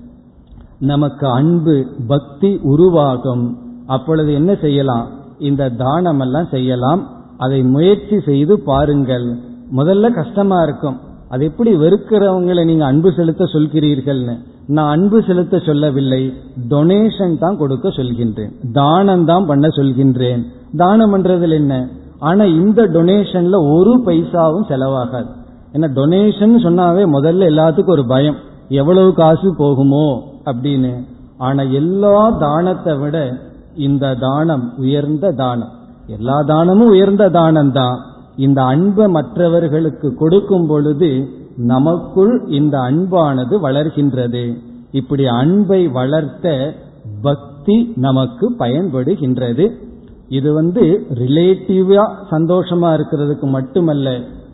நமக்கு அன்பு பக்தி உருவாகும் அப்பொழுது என்ன செய்யலாம் இந்த தானம் எல்லாம் செய்யலாம் அதை முயற்சி செய்து பாருங்கள் முதல்ல கஷ்டமா இருக்கும் அது எப்படி வெறுக்கிறவங்களை நீங்க அன்பு செலுத்த சொல்கிறீர்கள்னு நான் அன்பு செலுத்த சொல்லவில்லை டொனேஷன் தான் கொடுக்க சொல்கின்றேன் தானம் தான் பண்ண சொல்கின்றேன் தானம் பண்றதுல என்ன ஆனா இந்த டொனேஷன்ல ஒரு பைசாவும் செலவாகாது ஏன்னா டொனேஷன் சொன்னாவே முதல்ல எல்லாத்துக்கும் ஒரு பயம் எவ்வளவு காசு போகுமோ அப்படின்னு ஆனா எல்லா தானத்தை விட இந்த தானம் உயர்ந்த தானம் எல்லா தானமும் உயர்ந்த தானம் தான் இந்த அன்பை மற்றவர்களுக்கு கொடுக்கும் பொழுது நமக்குள் இந்த அன்பானது வளர்கின்றது இப்படி அன்பை வளர்த்த பக்தி நமக்கு பயன்படுகின்றது இது வந்து ரிலேட்டிவா சந்தோஷமா இருக்கிறதுக்கு மட்டுமல்ல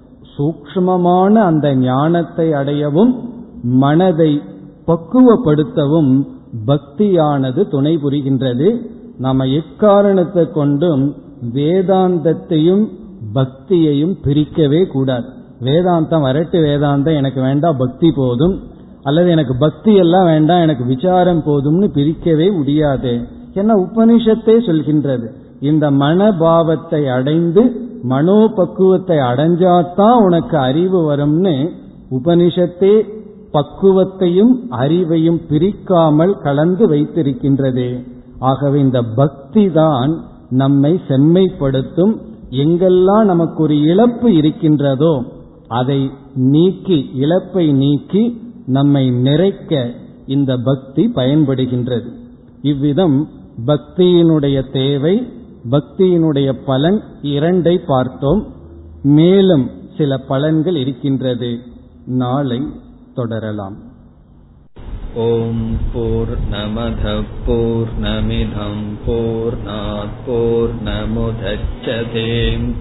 சூக்ஷ்மமான அந்த ஞானத்தை அடையவும் மனதை பக்குவப்படுத்தவும் பக்தியானது துணை புரிகின்றது நாம எக்காரணத்தை கொண்டும் வேதாந்தத்தையும் பக்தியையும் பிரிக்கவே கூடாது வேதாந்தம் வரட்டு வேதாந்தம் எனக்கு வேண்டாம் பக்தி போதும் அல்லது எனக்கு பக்தி எல்லாம் வேண்டாம் எனக்கு விசாரம் போதும்னு பிரிக்கவே முடியாது ஏன்னா உபனிஷத்தே சொல்கின்றது இந்த மனபாவத்தை அடைந்து மனோபக்குவத்தை அடைஞ்சாதான் உனக்கு அறிவு வரும்னு உபனிஷத்தே பக்குவத்தையும் அறிவையும் பிரிக்காமல் கலந்து வைத்திருக்கின்றது ஆகவே இந்த பக்தி தான் நம்மை செம்மைப்படுத்தும் எங்கெல்லாம் நமக்கு ஒரு இழப்பு இருக்கின்றதோ அதை நீக்கி இழப்பை நீக்கி நம்மை நிறைக்க இந்த பக்தி பயன்படுகின்றது இவ்விதம் பக்தியினுடைய தேவை பக்தியினுடைய பலன் இரண்டை பார்த்தோம் மேலும் சில பலன்கள் இருக்கின்றது நாளை தொடரலாம் ॐ पूर्णमधः पूर्णमिधम् पूर्णात् पूर्णमुदच्छते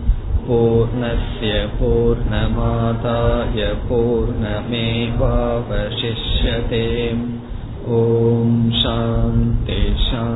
पूर्णस्य पूर्णमादाय पूर्णमेवावशिष्यते ॐ शान्ति शान्ति